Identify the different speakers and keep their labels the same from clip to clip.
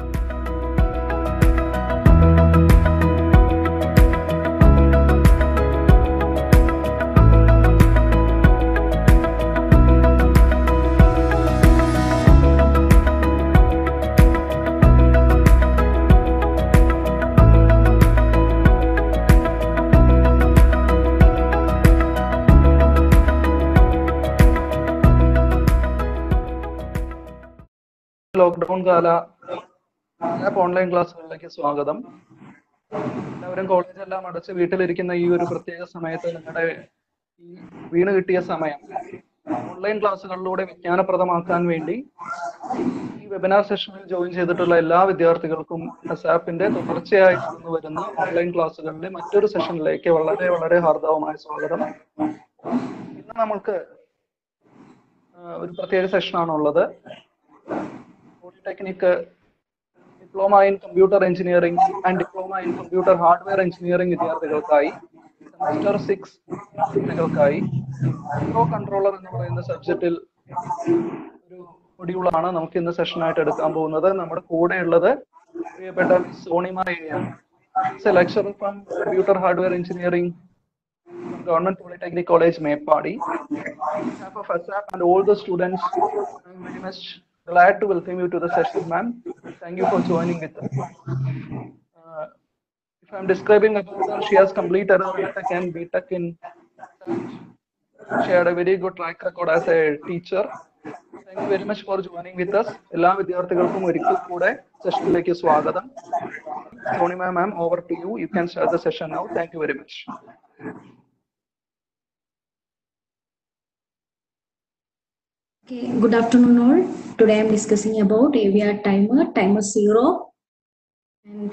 Speaker 1: Lockdown കാല app online ക്ലാസ്സുകളിലേക്ക് സ്വാഗതം എല്ലാവരും കോളേജ് എല്ലാം അടച്ച് വീട്ടിലിരിക്കുന്ന ഈ ഒരു പ്രത്യേക സമയത്ത് നിങ്ങളുടെ ഈ വീണ് കിട്ടിയ സമയം ഓൺലൈൻ ക്ലാസ്സുകളിലൂടെ വിജ്ഞാനപ്രദമാക്കാൻ വേണ്ടി ഈ വെബിനാർ സെഷനിൽ ജോയിൻ ചെയ്തിട്ടുള്ള എല്ലാ വിദ്യാർത്ഥികൾക്കും അസാപ്പിന്റെ തുടർച്ചയായി നടന്നു വരുന്ന ഓൺലൈൻ ക്ലാസ്സുകളിലെ മറ്റൊരു സെഷനിലേക്ക് വളരെ വളരെ ഹാർദവമായ സ്വാഗതം ഇന്ന് നമ്മൾക്ക് ആ, ഒരു പ്രത്യേക സെഷനാണ് ഉള്ളത് polytechnic diploma in computer engineering and diploma in computer hardware engineering വിദ്യാർത്ഥികൾക്കായി സെമസ്റ്റർ സിക്സ് വിദ്യാർത്ഥികൾക്കായി മൈക്രോ കൺട്രോളർ എന്ന് പറയുന്ന സബ്ജക്റ്റിൽ ഒരു മൊഡ്യൂളാണ് നമുക്ക് ഇന്ന് സെഷനായിട്ട് എടുക്കാൻ പോകുന്നത് നമ്മുടെ കൂടെയുള്ളത് പ്രിയപ്പെട്ട മിസ് സോണിമ എയാണ് lecture from computer hardware engineering Government Polytechnic College, Mepadi. On behalf of ASAP and all the students, I'm very much glad to welcome you to the session, ma'am. Thank you for joining with us. Uh, if I'm describing about her, she has completed her BTech and BTech in she had a very good track record as a teacher. Thank you very much for joining with us. എല്ലാ വിദ്യാർത്ഥികൾക്കും ഒരിക്കൽ കൂടെ സെഷനിലേക്ക് സ്വാഗതം Sonima ma'am over to you you can start the session now thank you very much
Speaker 2: Okay, good afternoon all. Today I am discussing about AVR timer, timer zero and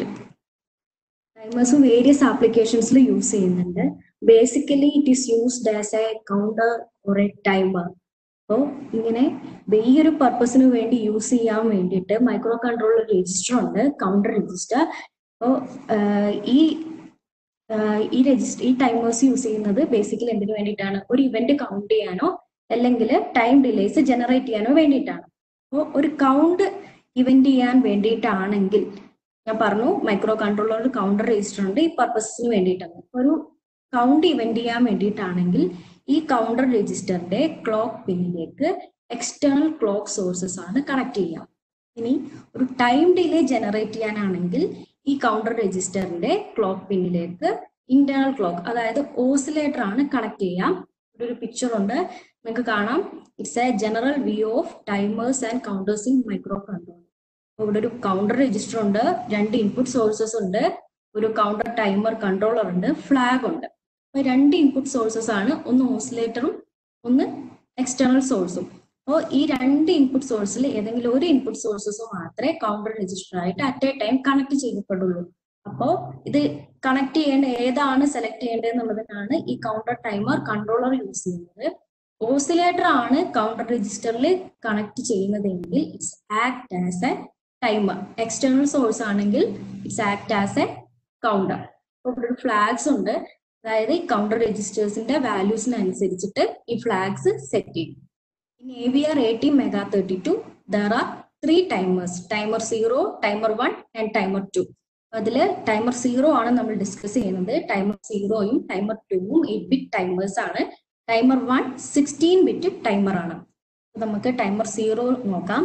Speaker 2: timers various applications use ചെയ്യുന്നുണ്ട് basically it is used as a counter or a timer അപ്പോൾ ഇങ്ങനെ ദേ- ഈ ഒരു പർപ്പസിന് വേണ്ടി use ചെയ്യാൻ വേണ്ടിയിട്ട് microcontroller register ഉണ്ട് കൗണ്ടർ രജിസ്റ്റർ അപ്പോൾ ഈ ആഹ് ഈ രജിസ്റ്റർ ഈ ടൈമേഴ്സ് യൂസ് ചെയ്യുന്നത് ബേസിക്കലി എന്തിനു വേണ്ടിയിട്ടാണ് ഒരു ഇവന്റ് കൗണ്ട് ചെയ്യാനോ അല്ലെങ്കിൽ ടൈം ഡിലേസ് ജനറേറ്റ് ചെയ്യാനോ വേണ്ടിയിട്ടാണ് അപ്പോൾ ഒരു കൗണ്ട് ഇവന്റ് ചെയ്യാൻ വേണ്ടിയിട്ടാണെങ്കിൽ ഞാൻ പറഞ്ഞു മൈക്രോ കൺട്രോളർ കൗണ്ടർ രജിസ്റ്റർ ഉണ്ട് ഈ പർപ്പസിന് വേണ്ടിയിട്ടാണ് ഒരു കൗണ്ട് ഇവന്റ് ചെയ്യാൻ വേണ്ടിയിട്ടാണെങ്കിൽ ഈ കൗണ്ടർ രജിസ്റ്ററിന്റെ ക്ലോക്ക് പിന്നിലേക്ക് എക്സ്റ്റേണൽ ക്ലോക്ക് സോഴ്സസ് ആണ് കണക്ട് ചെയ്യാം ഇനി ഒരു ടൈം ഡിലേ ജനറേറ്റ് ചെയ്യാനാണെങ്കിൽ ഈ കൗണ്ടർ രജിസ്റ്ററിന്റെ ക്ലോക്ക് പിന്നിലേക്ക് ഇന്റേണൽ ക്ലോക്ക് അതായത് ഓസിലേറ്റർ ആണ് കണക്ട് ചെയ്യാം ഇവിടെ ഒരു പിക്ചർ ഉണ്ട് നിങ്ങൾക്ക് കാണാം it's a general view of timers and counters in micro control ഇവിടെ ഒരു കൗണ്ടർ രജിസ്റ്റർ ഉണ്ട് രണ്ട് ഇൻപുട്ട് സോഴ്സസ് ഉണ്ട് ഒരു കൗണ്ടർ ടൈമർ കൺട്രോളർ ഉണ്ട് ഫ്ലാഗ് ഉണ്ട് അപ്പൊ രണ്ട് ഇൻപുട്ട് സോഴ്സസ് ആണ് ഒന്ന് ഓസിലേറ്ററും ഒന്ന് എക്സ്റ്റേണൽ സോഴ്സും അപ്പോൾ ഈ രണ്ട് ഇൻപുട്ട് സോഴ്സിൽ ഏതെങ്കിലും ഒരു ഇൻപുട്ട് സോഴ്സസ് മാത്രമേ കൗണ്ടർ രജിസ്റ്റർ ആയിട്ട് അറ്റ് എ ടൈം കണക്ട് ചെയ്യപ്പെടുള്ളൂ അപ്പോ ഇത് കണക്ട് ചെയ്യേണ്ട ഏതാണ് സെലക്ട് ചെയ്യേണ്ടത് എന്നുള്ളതിനാണ് ഈ കൗണ്ടർ ടൈമർ കൺട്രോളർ യൂസ് ചെയ്യുന്നത് ഓസിലേറ്റർ ആണ് കൗണ്ടർ രജിസ്റ്ററിൽ കണക്ട് ചെയ്യുന്നതെങ്കിൽ it's act as a timer external source ആണെങ്കിൽ it's act as a counter അപ്പോൾ ഇവിടെ ഒരു ഫ്ലാഗ്സ് ഉണ്ട് അതായത് ഈ കൗണ്ടർ രജിസ്റ്റേഴ്സിന്റെ വാല്യൂസിനനുസരിച്ചിട്ട് ഈ ഫ്ലാഗ്സ് സെറ്റ് ചെയ്യും in A V R eighteen mega thirty two there are three timers timer zero timer one and timer two അതില് ടൈമർ സീറോ ആണ് നമ്മൾ ഡിസ്കസ് ചെയ്യുന്നത് ടൈമർ സീറോയും ടൈമർ ടുവും എയ്റ്റ് ബിറ്റ് ടൈമേഴ്സ് ആണ് timer one sixteen bit timer ആണ് അപ്പൊ നമുക്ക് ടൈമർ സീറോ നോക്കാം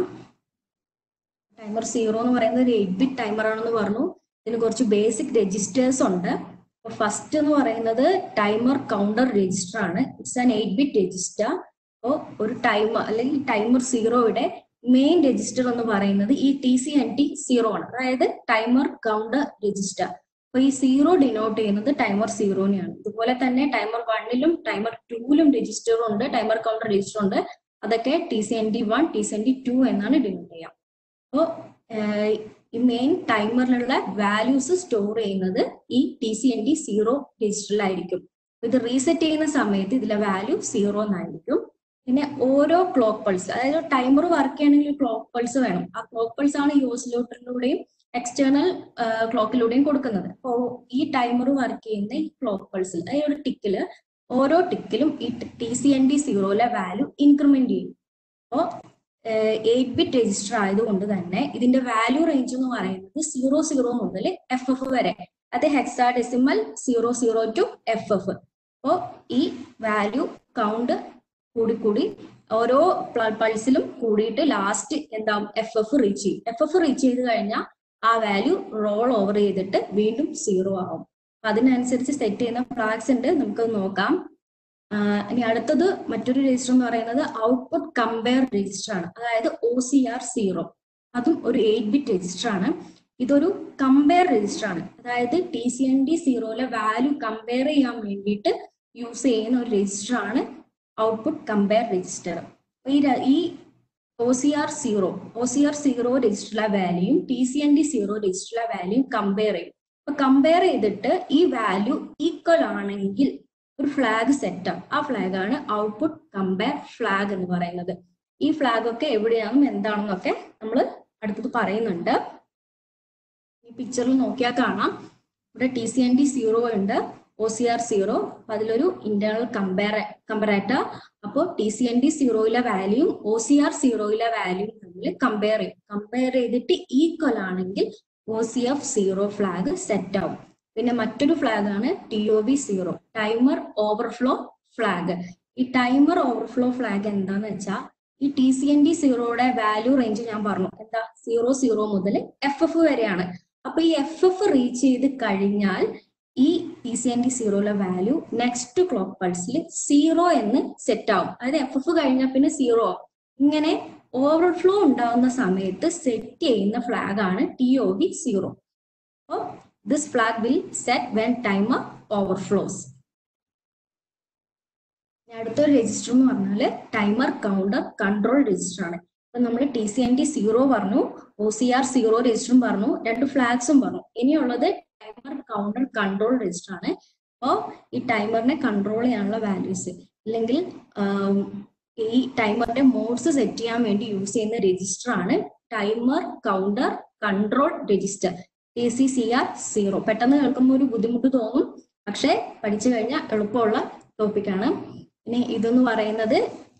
Speaker 2: ടൈമർ സീറോ എന്ന് പറയുന്നത് ഒരു എയ്റ്റ് ബിറ്റ് ടൈമർ ആണെന്ന് പറഞ്ഞു ഇതിന് കുറച്ച് ബേസിക് രജിസ്റ്റേഴ്സ് ഉണ്ട് ഫസ്റ്റ് എന്ന് പറയുന്നത് ടൈമർ കൗണ്ടർ രജിസ്റ്റർ ആണ് it's an eight bit register അപ്പോൾ ഒരു ടൈമർ അല്ലെങ്കിൽ ടൈമർ സീറോയുടെ മെയിൻ രജിസ്റ്റർ എന്ന് പറയുന്നത് ഈ T C N T zero ആണ് അതായത് ടൈമർ കൗണ്ടർ രജിസ്റ്റർ അപ്പൊ ഈ സീറോ ഡിനോട്ട് ചെയ്യുന്നത് ടൈമർ സീറോനെയാണ് ഇതുപോലെ തന്നെ ടൈമർ വണ്ണിലും ടൈമർ ടൂവിലും രജിസ്റ്റർ ഉണ്ട് ടൈമർ കൗണ്ടർ രജിസ്റ്റർ ഉണ്ട് അതൊക്കെ T C N D one T C N D two എന്നാണ് ഡിനോട്ട് ചെയ്യുക അപ്പോൾ ഈ മെയിൻ ടൈമറിലുള്ള വാല്യൂസ് സ്റ്റോർ ചെയ്യുന്നത് ഈ T C N D zero രജിസ്റ്ററിലായിരിക്കും ഇത് റീസെറ്റ് ചെയ്യുന്ന സമയത്ത് ഇതിലെ വാല്യൂ സീറോ എന്നായിരിക്കും പിന്നെ ഓരോ ക്ലോക്ക് പൾസ് അതായത് ടൈമർ വർക്ക് ചെയ്യണമെങ്കിൽ ക്ലോക്ക് പൾസ് വേണം ആ ക്ലോക്ക് പൾസ് ആണ് ഈ ഓസിലേറ്ററിലൂടെയും എക്സ്റ്റേണൽ ക്ലോക്കിലൂടെയും കൊടുക്കുന്നത് അപ്പോൾ ഈ ടൈമർ വർക്ക് ചെയ്യുന്ന ഈ ക്ലോക്ക് പൾസിൽ അതായത് ഒരു ടിക്കില് ഓരോ ടിക്കിലും ഈ ടി സി എൻ ഡി സീറോയിലെ വാല്യൂ ഇൻക്രിമെന്റ് ചെയ്യും അപ്പോൾ എയ്റ്റ് ബിറ്റ് രജിസ്റ്റർ ആയതുകൊണ്ട് തന്നെ ഇതിന്റെ വാല്യൂ റേഞ്ച് എന്ന് പറയുന്നത് സീറോ സീറോ മുതൽ എഫ് എഫ് വരെ അത് hexadecimal zero zero to F F അപ്പോൾ ഈ വാല്യൂ കൗണ്ട് കൂടി കൂടി ഓരോ പൾസിലും കൂടിയിട്ട് ലാസ്റ്റ് എന്താ എഫ് എഫ് റീച്ച് ചെയ്യും എഫ് എഫ് റീച്ച് ചെയ്ത് കഴിഞ്ഞാൽ ആ വാല്യൂ റോൾ ഓവർ ചെയ്തിട്ട് വീണ്ടും സീറോ ആവും അപ്പൊ അതിനനുസരിച്ച് സെറ്റ് ചെയ്യുന്ന ഫ്ലാഗ്സ് ഉണ്ട് നമുക്ക് നോക്കാം ആഹ് ഇനി അടുത്തത് മറ്റൊരു രജിസ്റ്റർ എന്ന് പറയുന്നത് ഔട്ട്പുട്ട് കമ്പയർ രജിസ്റ്റർ ആണ് അതായത് ഒ സി ആർ സീറോ അതും ഒരു എയ്റ്റ് ബിറ്റ് രജിസ്റ്റർ ആണ് ഇതൊരു കമ്പയർ രജിസ്റ്റർ ആണ് അതായത് ടി സി എൻ ഡി സീറോയിലെ വാല്യൂ കമ്പയർ ചെയ്യാൻ വേണ്ടിയിട്ട് യൂസ് ചെയ്യുന്ന ഒരു രജിസ്റ്റർ ആണ് ഔട്ട്പുട്ട് കമ്പയർ രജിസ്റ്റർ അപ്പൊ ഈ ര- ഈ O C R zero O C R zero രജിസ്റ്ററിലെ വാല്യൂയും T C N D zero രജിസ്റ്ററിലെ വാല്യൂയും കമ്പയർ ചെയ്യും അപ്പൊ കമ്പയർ ചെയ്തിട്ട് ഈ വാല്യൂ ഈക്വൽ ആണെങ്കിൽ ഒരു ഫ്ലാഗ് സെറ്റ് ആണ് ആ ഫ്ലാഗ് ആണ് ഔട്ട്പുട്ട് കമ്പയർ ഫ്ലാഗ് എന്ന് പറയുന്നത് ഈ ഫ്ലാഗ് ഒക്കെ എവിടെയാണെന്നും എന്താണെന്നൊക്കെ നമ്മൾ അടുത്തത് പറയുന്നുണ്ട് ഈ പിക്ചറിൽ നോക്കിയാൽ കാണാം ഇവിടെ T C N D zero ഉണ്ട് ഒ സി ആർ സീറോ അതിലൊരു ഇന്റേണൽ കമ്പയർ കമ്പറേറ്റർ അപ്പോൾ ടി സി എൻ ഡി സീറോയിലെ വാല്യൂയും ഒ സി ആർ സീറോയിലെ വാല്യൂയും തമ്മിൽ കമ്പയർ ചെയ്യും കമ്പയർ ചെയ്തിട്ട് ഈക്വൽ ആണെങ്കിൽ O C F zero flag set ആവും പിന്നെ മറ്റൊരു ഫ്ലാഗ് ആണ് T O B zero timer overflow flag ഈ ടൈമർ ഓവർഫ്ലോ ഫ്ലാഗ് എന്താന്ന് വെച്ചാൽ ഈ ടി സി എൻ ഡി സീറോയുടെ വാല്യൂ റേഞ്ച് ഞാൻ പറഞ്ഞു എന്താ സീറോ സീറോ മുതൽ എഫ് എഫ് വരെയാണ് അപ്പൊ ഈ എഫ് എഫ് റീച്ച് ചെയ്ത് കഴിഞ്ഞാൽ ഈ ടി സി എൻ ഡി സീറോയിലെ വാല്യൂ നെക്സ്റ്റ് ക്ലോക്ക് പൾസിൽ സീറോ എന്ന് സെറ്റ് ആവും അതായത് എഫ് എഫ് കഴിഞ്ഞാൽ പിന്നെ സീറോ ആവും ഇങ്ങനെ ഓവർഫ്ലോ ഉണ്ടാവുന്ന സമയത്ത് സെറ്റ് ചെയ്യുന്ന ഫ്ലാഗ് ആണ് ടി ഒ ബി സീറോ അപ്പോൾ this flag will set when timer overflows അടുത്തൊരു രജിസ്റ്റർ എന്ന് പറഞ്ഞാൽ ടൈമർ കൗണ്ടർ കൺട്രോൾ രജിസ്റ്റർ ആണ് അപ്പൊ നമ്മൾ T C N T zero പറഞ്ഞു ഒ സി ആർ സീറോ രജിസ്റ്ററും പറഞ്ഞു രണ്ട് ഫ്ലാഗ്സും പറഞ്ഞു ഇനിയുള്ളത് ടൈമർ കൗണ്ടർ കൺട്രോൾ രജിസ്റ്റർ ആണ് അപ്പോൾ ഈ ടൈമറിനെ കൺട്രോൾ ചെയ്യാനുള്ള വാല്യൂസ് അല്ലെങ്കിൽ ആം, ഈ ടൈമറിന്റെ മോഡ്സ് സെറ്റ് ചെയ്യാൻ വേണ്ടി യൂസ് ചെയ്യുന്ന രജിസ്റ്റർ ആണ് timer counter control register T C C R zero പെട്ടെന്ന് കേൾക്കുമ്പോൾ ഒരു ബുദ്ധിമുട്ട് തോന്നും പക്ഷെ പഠിച്ചു കഴിഞ്ഞാൽ എളുപ്പമുള്ള ടോപ്പിക്കാണ് ഇനി ഇതെന്ന് പറയുന്നത്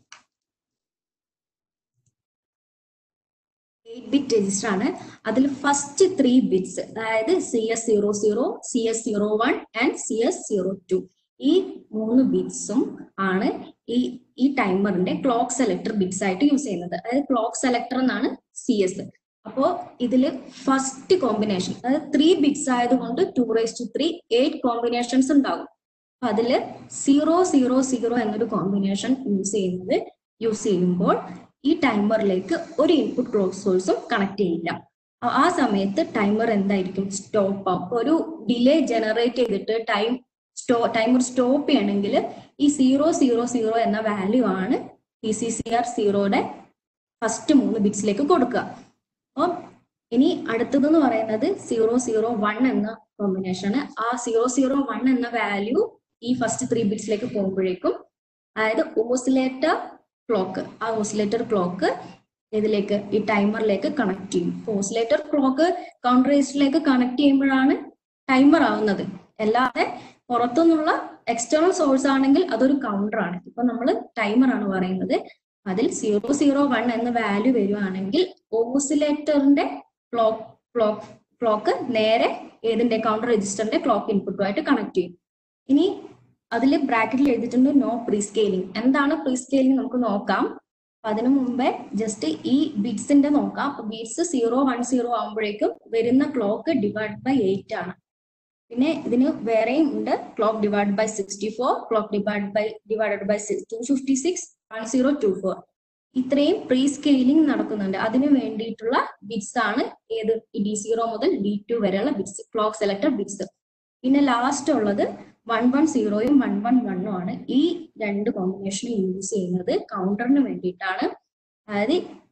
Speaker 2: എയ്റ്റ് ബിറ്റ് രജിസ്റ്റർ ആണ് അതിൽ ഫസ്റ്റ് ത്രീ ബിറ്റ്സ് അതായത് C S zero zero C S zero one and C S zero two ഈ മൂന്ന് ബിറ്റ്സും ആണ് ഈ ഈ ടൈമറിന്റെ ക്ലോക്ക് സെലക്ടർ ബിറ്റ്സ് ആയിട്ട് യൂസ് ചെയ്യുന്നത് അതായത് ക്ലോക്ക് സെലക്ടർ എന്നാണ് സി എസ് അപ്പോ ഇതില് ഫസ്റ്റ് കോമ്പിനേഷൻ അതായത് ത്രീ ബിറ്റ്സ് ആയതുകൊണ്ട് two raise to three eight combinations ഉണ്ടാകും അപ്പൊ അതില് സീറോ സീറോ സീറോ എന്നൊരു കോമ്പിനേഷൻ യൂസ് ചെയ്യുന്നത് യൂസ് ചെയ്യുമ്പോൾ ഈ ടൈമറിലേക്ക് ഒരു ഇൻപുട്ട് ക്ലോക്ക് സോഴ്സും കണക്ട് ചെയ്യില്ല ആ- ആ സമയത്ത് ടൈമർ എന്തായിരിക്കും സ്റ്റോപ്പ് ആവും ഒരു ഡിലേ ജനറേറ്റ് ചെയ്തിട്ട് ടൈം സ്റ്റോ ടൈമർ സ്റ്റോപ്പ് ചെയ്യണമെങ്കിൽ ഈ സീറോ സീറോ സീറോ എന്ന വാല്യൂ ആണ് ടി സി സി ആർ സീറോയുടെ ഫസ്റ്റ് മൂന്ന് ബിറ്റ്സിലേക്ക് കൊടുക്കുക അപ്പം ഇനി അടുത്തതെന്ന് പറയുന്നത് സീറോ സീറോ വൺ എന്ന കോമ്പിനേഷൻ ആ സീറോ സീറോ വൺ എന്ന വാല്യൂ ഈ ഫസ്റ്റ് ത്രീ ബിറ്റ്സിലേക്ക് പോകുമ്പോഴേക്കും അതായത് ഓസിലേറ്റർ ക്ലോക്ക് ആ ഓസിലേറ്റർ ക്ലോക്ക് ഇതിലേക്ക് ഈ ടൈമറിലേക്ക് കണക്ട് ചെയ്യും ഓസിലേറ്റർ ക്ലോക്ക് കൗണ്ടർ രജിസ്റ്ററിലേക്ക് കണക്ട് ചെയ്യുമ്പോഴാണ് ടൈമർ ആവുന്നത് അല്ലാതെ പുറത്തുനിന്നുള്ള എക്സ്റ്റേണൽ സോഴ്സ് ആണെങ്കിൽ അതൊരു കൗണ്ടർ ആണ് ഇപ്പൊ നമ്മൾ ടൈമർ ആണ് പറയുന്നത് അതിൽ സീറോ സീറോ വൺ എന്ന വാല്യൂ വരുവാണെങ്കിൽ ഓസിലേറ്ററിന്റെ ക്ലോക്ക് ക്ലോക്ക് ക്ലോക്ക് നേരെ ഏതിന്റെ കൗണ്ടർ രജിസ്റ്ററിന്റെ ക്ലോക്ക് ഇൻപുട്ടുമായിട്ട് കണക്ട് ചെയ്യും ഇനി അതിൽ ബ്രാക്കറ്റിൽ എഴുതിയിട്ടുണ്ട് നോ പ്രീ സ്കെയിലിംഗ് എന്താണ് പ്രീ സ്കെയിലിംഗ് നമുക്ക് നോക്കാം അപ്പൊ അതിനു മുമ്പേ ജസ്റ്റ് ഈ ബിറ്റ്സിന്റെ നോക്കാം ബീറ്റ്സ് സീറോ വൺ സീറോ ആകുമ്പോഴേക്കും വരുന്ന ക്ലോക്ക് ഡിവൈഡ് ബൈ എയ്റ്റ് ആണ് പിന്നെ ഇതിന് വേറെയും ഉണ്ട് clock divide by sixty four clock divide by divided by two fifty six one zero two four ഇത്രയും പ്രീ സ്കെയിലിംഗ് നടക്കുന്നുണ്ട് അതിന് വേണ്ടിയിട്ടുള്ള ബിറ്റ്സ് ആണ് ഏത് ഡി സീറോ മുതൽ ഡി ടു വരെയുള്ള ബിറ്റ്സ് ക്ലോക്ക് സെലക്ടർ ബിറ്റ്സ് പിന്നെ ലാസ്റ്റ് ഉള്ളത് വൺ വൺ സീറോയും വൺ വൺ വണ്ണും ആണ് ഈ രണ്ട് കോമ്പിനേഷനും യൂസ് ചെയ്യുന്നത് കൗണ്ടറിന് വേണ്ടിയിട്ടാണ് അതായത്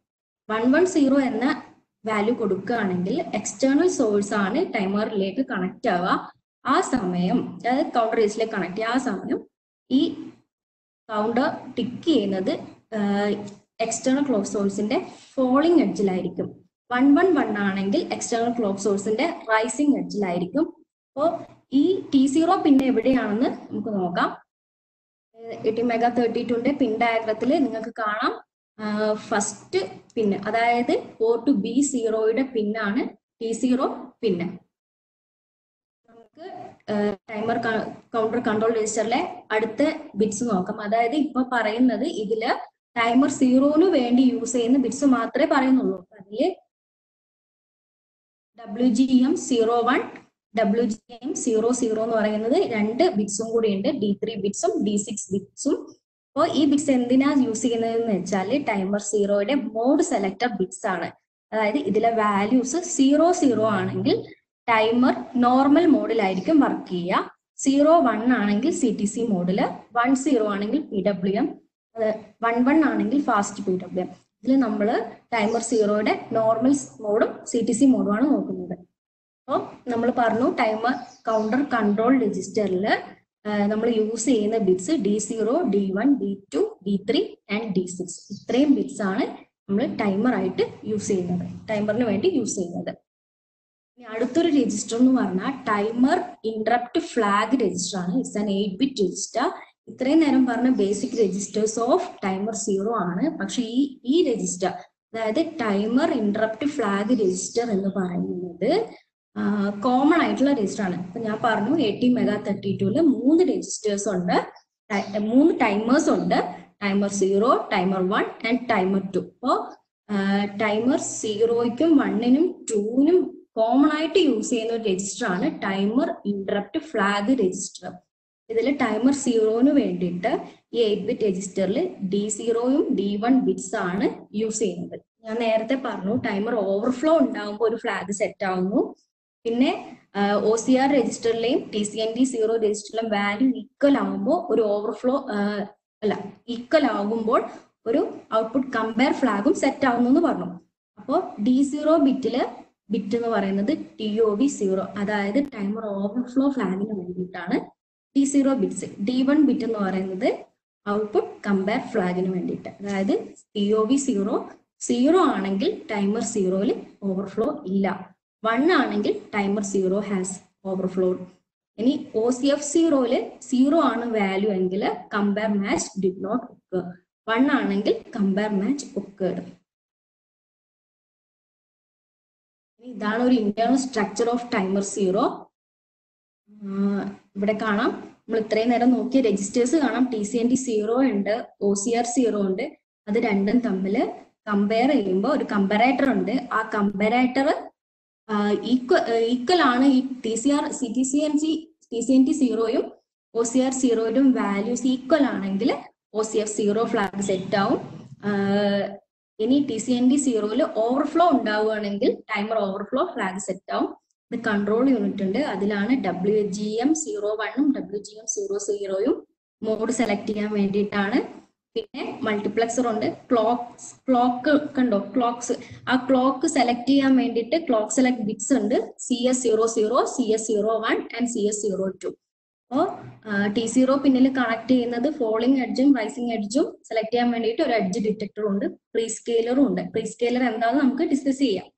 Speaker 2: വൺ വൺ സീറോ എന്ന വാല്യൂ കൊടുക്കുകയാണെങ്കിൽ എക്സ്റ്റേണൽ സോഴ്സ് ആണ് ടൈമറിലേക്ക് കണക്ട് ആവുക ആ സമയം അതായത് കൗണ്ടർ രജിസ്റ്ററിലേക്ക് കണക്ട് ചെയ്യുക ആ സമയം ഈ കൗണ്ടർ ടിക്ക് ചെയ്യുന്നത് എക്സ്റ്റേണൽ ക്ലോക്ക് സോഴ്സിന്റെ ഫോളിംഗ് എഡ്ജിലായിരിക്കും വൺ വൺ വൺ ആണെങ്കിൽ എക്സ്റ്റേണൽ ക്ലോക്ക് സോഴ്സിന്റെ റൈസിംഗ് എഡ്ജിലായിരിക്കും അപ്പോൾ ഈ ടി സീറോ പിന്നെ എവിടെയാണെന്ന് നമുക്ക് നോക്കാം എയ്റ്റി മെഗാ തേർട്ടി ടുന്റെ പിൻ ഡയഗ്രത്തിൽ നിങ്ങൾക്ക് കാണാം ഫസ്റ്റ് പിന്ന് അതായത് പോർട്ട് ബി സീറോയുടെ പിന്നാണ് ടി സീറോ പിന്ന് നമുക്ക് ടൈമർ കൗണ്ടർ കൺട്രോൾ രജിസ്റ്ററിലെ അടുത്ത ബിറ്റ്സ് നോക്കാം അതായത് ഇപ്പൊ പറയുന്നത് ഇതില് ടൈമർ സീറോന് വേണ്ടി യൂസ് ചെയ്യുന്ന ബിറ്റ്സ് മാത്രമേ പറയുന്നുള്ളൂ അതില് W G M zero one W G M zero zero എന്ന് പറയുന്നത് രണ്ട് ബിറ്റ്സും കൂടി ഉണ്ട് ഡി ത്രീ ബിറ്റ്സും ഡി സിക്സ് ബിറ്റ്സും അപ്പോൾ ഈ ബിറ്റ്സ് എന്തിനാ യൂസ് ചെയ്യുന്നതെന്ന് വെച്ചാൽ ടൈമർ സീറോയുടെ മോഡ് സെലക്ടർ ബിറ്റ്സ് ആണ് അതായത് ഇതിലെ വാല്യൂസ് സീറോ സീറോ ആണെങ്കിൽ ടൈമർ നോർമൽ മോഡിലായിരിക്കും വർക്ക് ചെയ്യുക സീറോ വൺ ആണെങ്കിൽ സി ടി സി മോഡില് വൺ സീറോ ആണെങ്കിൽ P W M one one ആണെങ്കിൽ ഫാസ്റ്റ് പി ഡബ്ല്യു എം ഇതിൽ നമ്മൾ ടൈമർ സീറോയുടെ നോർമൽ മോഡും സി ടി സി മോഡും ആണ് നോക്കുന്നത് അപ്പോൾ നമ്മൾ പറഞ്ഞു ടൈമർ കൗണ്ടർ കൺട്രോൾ രജിസ്റ്ററിൽ നമ്മൾ യൂസ് ചെയ്യുന്ന bits D zero D one D two D three and D six ഇത്രയും ബിറ്റ്സ് ആണ് നമ്മൾ ടൈമർ ആയിട്ട് യൂസ് ചെയ്യുന്നത് ടൈമറിന് വേണ്ടി യൂസ് ചെയ്യുന്നത് ഇനി അടുത്തൊരു രജിസ്റ്റർ എന്ന് പറഞ്ഞാൽ ടൈമർ ഇന്ററപ്റ്റ് ഫ്ലാഗ് രജിസ്റ്റർ ആണ് it's an eight bit register ഇത്രയും നേരം പറഞ്ഞ basic registers of timer zero ആണ് പക്ഷെ ഈ ഈ രജിസ്റ്റർ അതായത് ടൈമർ ഇന്ററപ്റ്റ് ഫ്ലാഗ് രജിസ്റ്റർ എന്ന് പറയുന്നത് കോമൺ ആയിട്ടുള്ള രജിസ്റ്റർ ആണ് ഇപ്പൊ ഞാൻ പറഞ്ഞു എയ്റ്റി മെഗാ തേർട്ടി ടുവില് മൂന്ന് രജിസ്റ്റേഴ്സ് ഉണ്ട് ടൈ- മൂന്ന് ടൈമേഴ്സ് ഉണ്ട് timer zero timer one and timer two അപ്പോൾ ടൈമർ സീറോയ്ക്കും വണ്ണിനും ടൂവിനും കോമൺ ആയിട്ട് യൂസ് ചെയ്യുന്ന ഒരു രജിസ്റ്റർ ആണ് ടൈമർ ഇന്ററപ്റ്റ് ഫ്ലാഗ് രജിസ്റ്റർ ഇതിൽ ടൈമർ സീറോന് വേണ്ടിയിട്ട് ഈ എയ്റ്റ് ബിറ്റ് രജിസ്റ്ററിൽ ഡി സീറോയും ഡി വൺ ബിറ്റ്സ് ആണ് യൂസ് ചെയ്യുന്നത് ഞാൻ നേരത്തെ പറഞ്ഞു ടൈമർ ഓവർഫ്ലോ ഉണ്ടാകുമ്പോൾ ഒരു ഫ്ലാഗ് സെറ്റ് ആവുന്നു പിന്നെ ഒ സി ആർ രജിസ്റ്ററിലെയും T C N D zero രജിസ്റ്ററിലെയും വാല്യൂ ഈക്വൽ ആകുമ്പോൾ ഒരു ഓവർഫ്ലോ അല്ല ഈക്വൽ ആകുമ്പോൾ ഒരു ഔട്ട്പുട്ട് കമ്പയർ ഫ്ലാഗും സെറ്റ് ആവുന്നു എന്ന് പറഞ്ഞു അപ്പോൾ ഡി സീറോ ബിറ്റില് ബിറ്റ് എന്ന് പറയുന്നത് ടി ഒ വി സീറോ അതായത് ടൈമർ ഓവർഫ്ലോ ഫ്ലാഗിന് വേണ്ടിയിട്ടാണ് T zero bits D one bit എന്ന് പറയുന്നത് ഔട്ട്പുട്ട് കമ്പയർ ഫ്ലാഗിന് വേണ്ടിയിട്ട് അതായത് T O V zero zero ആണെങ്കിൽ ടൈമർ സീറോയിൽ ഓവർഫ്ലോ ഇല്ല വൺ ആണെങ്കിൽ ടൈമർ സീറോ ഹാസ് ഓവർഫ്ലോ ഇനി ഒ സി എഫ് സീറോയില് സീറോ ആണ് വാല്യൂ എങ്കിൽ compare match did not occur one ആണെങ്കിൽ കമ്പയർ മാച്ച് ഒക്കേഡ് ഇതാണ് ഒരു internal structure of timer zero ഇവിടെ കാണാം നമ്മൾ ഇത്രയും നേരം നോക്കിയ രജിസ്റ്റേഴ്സ് കാണാം T C N T zero ഉണ്ട് ഒ സി ആർ സീറോ ഉണ്ട് അത് രണ്ടും തമ്മിൽ കമ്പയർ ചെയ്യുമ്പോൾ ഒരു കമ്പറേറ്റർ ഉണ്ട് ആ കമ്പറേറ്റർ ഈക്വൽ ഈക്വൽ ആണ് ഈ T C R C T C N C T C N T സീറോയും ഒ സി ആർ സീറോയും വാല്യൂസ് ഈക്വൽ ആണെങ്കിൽ O C F zero flag set ആവും ആഹ് ഇനി ടി സി എൻ ഡി സീറോയിൽ ഓവർഫ്ലോ ഉണ്ടാവുകയാണെങ്കിൽ ടൈമർ ഓവർഫ്ലോ ഫ്ലാഗ് സെറ്റ് ആവും ഇത് കൺട്രോൾ യൂണിറ്റ് ഉണ്ട് അതിലാണ് ഡബ്ല്യു ജി എം സീറോ വണ്ണും ഡബ്ല്യു ജി എം സീറോ സീറോയും മോഡ് സെലക്ട് ചെയ്യാൻ വേണ്ടിയിട്ടാണ് പിന്നെ മൾട്ടിപ്ലക്സർ ഉണ്ട് ക്ലോക്സ് ക്ലോക്ക് കണ്ടോ ക്ലോക്സ് ആ ക്ലോക്ക് സെലക്ട് ചെയ്യാൻ വേണ്ടിയിട്ട് ക്ലോക്ക് സെലക്ട് ബിറ്റ്സ് ഉണ്ട് C S zero zero C S zero one and C S zero two അപ്പോൾ ടി സീറോ പിന്നിൽ കണക്ട് ചെയ്യുന്നത് ഫോളിംഗ് എഡ്ജും റൈസിംഗ് എഡ്ജും സെലക്ട് ചെയ്യാൻ വേണ്ടിയിട്ട് ഒരു എഡ്ജ് ഡിറ്റക്ടറും ഉണ്ട് പ്രീ സ്കെയിലറും ഉണ്ട് പ്രീ സ്കെയിലർ എന്താണെന്ന് നമുക്ക് ഡിസ്കസ് ചെയ്യാം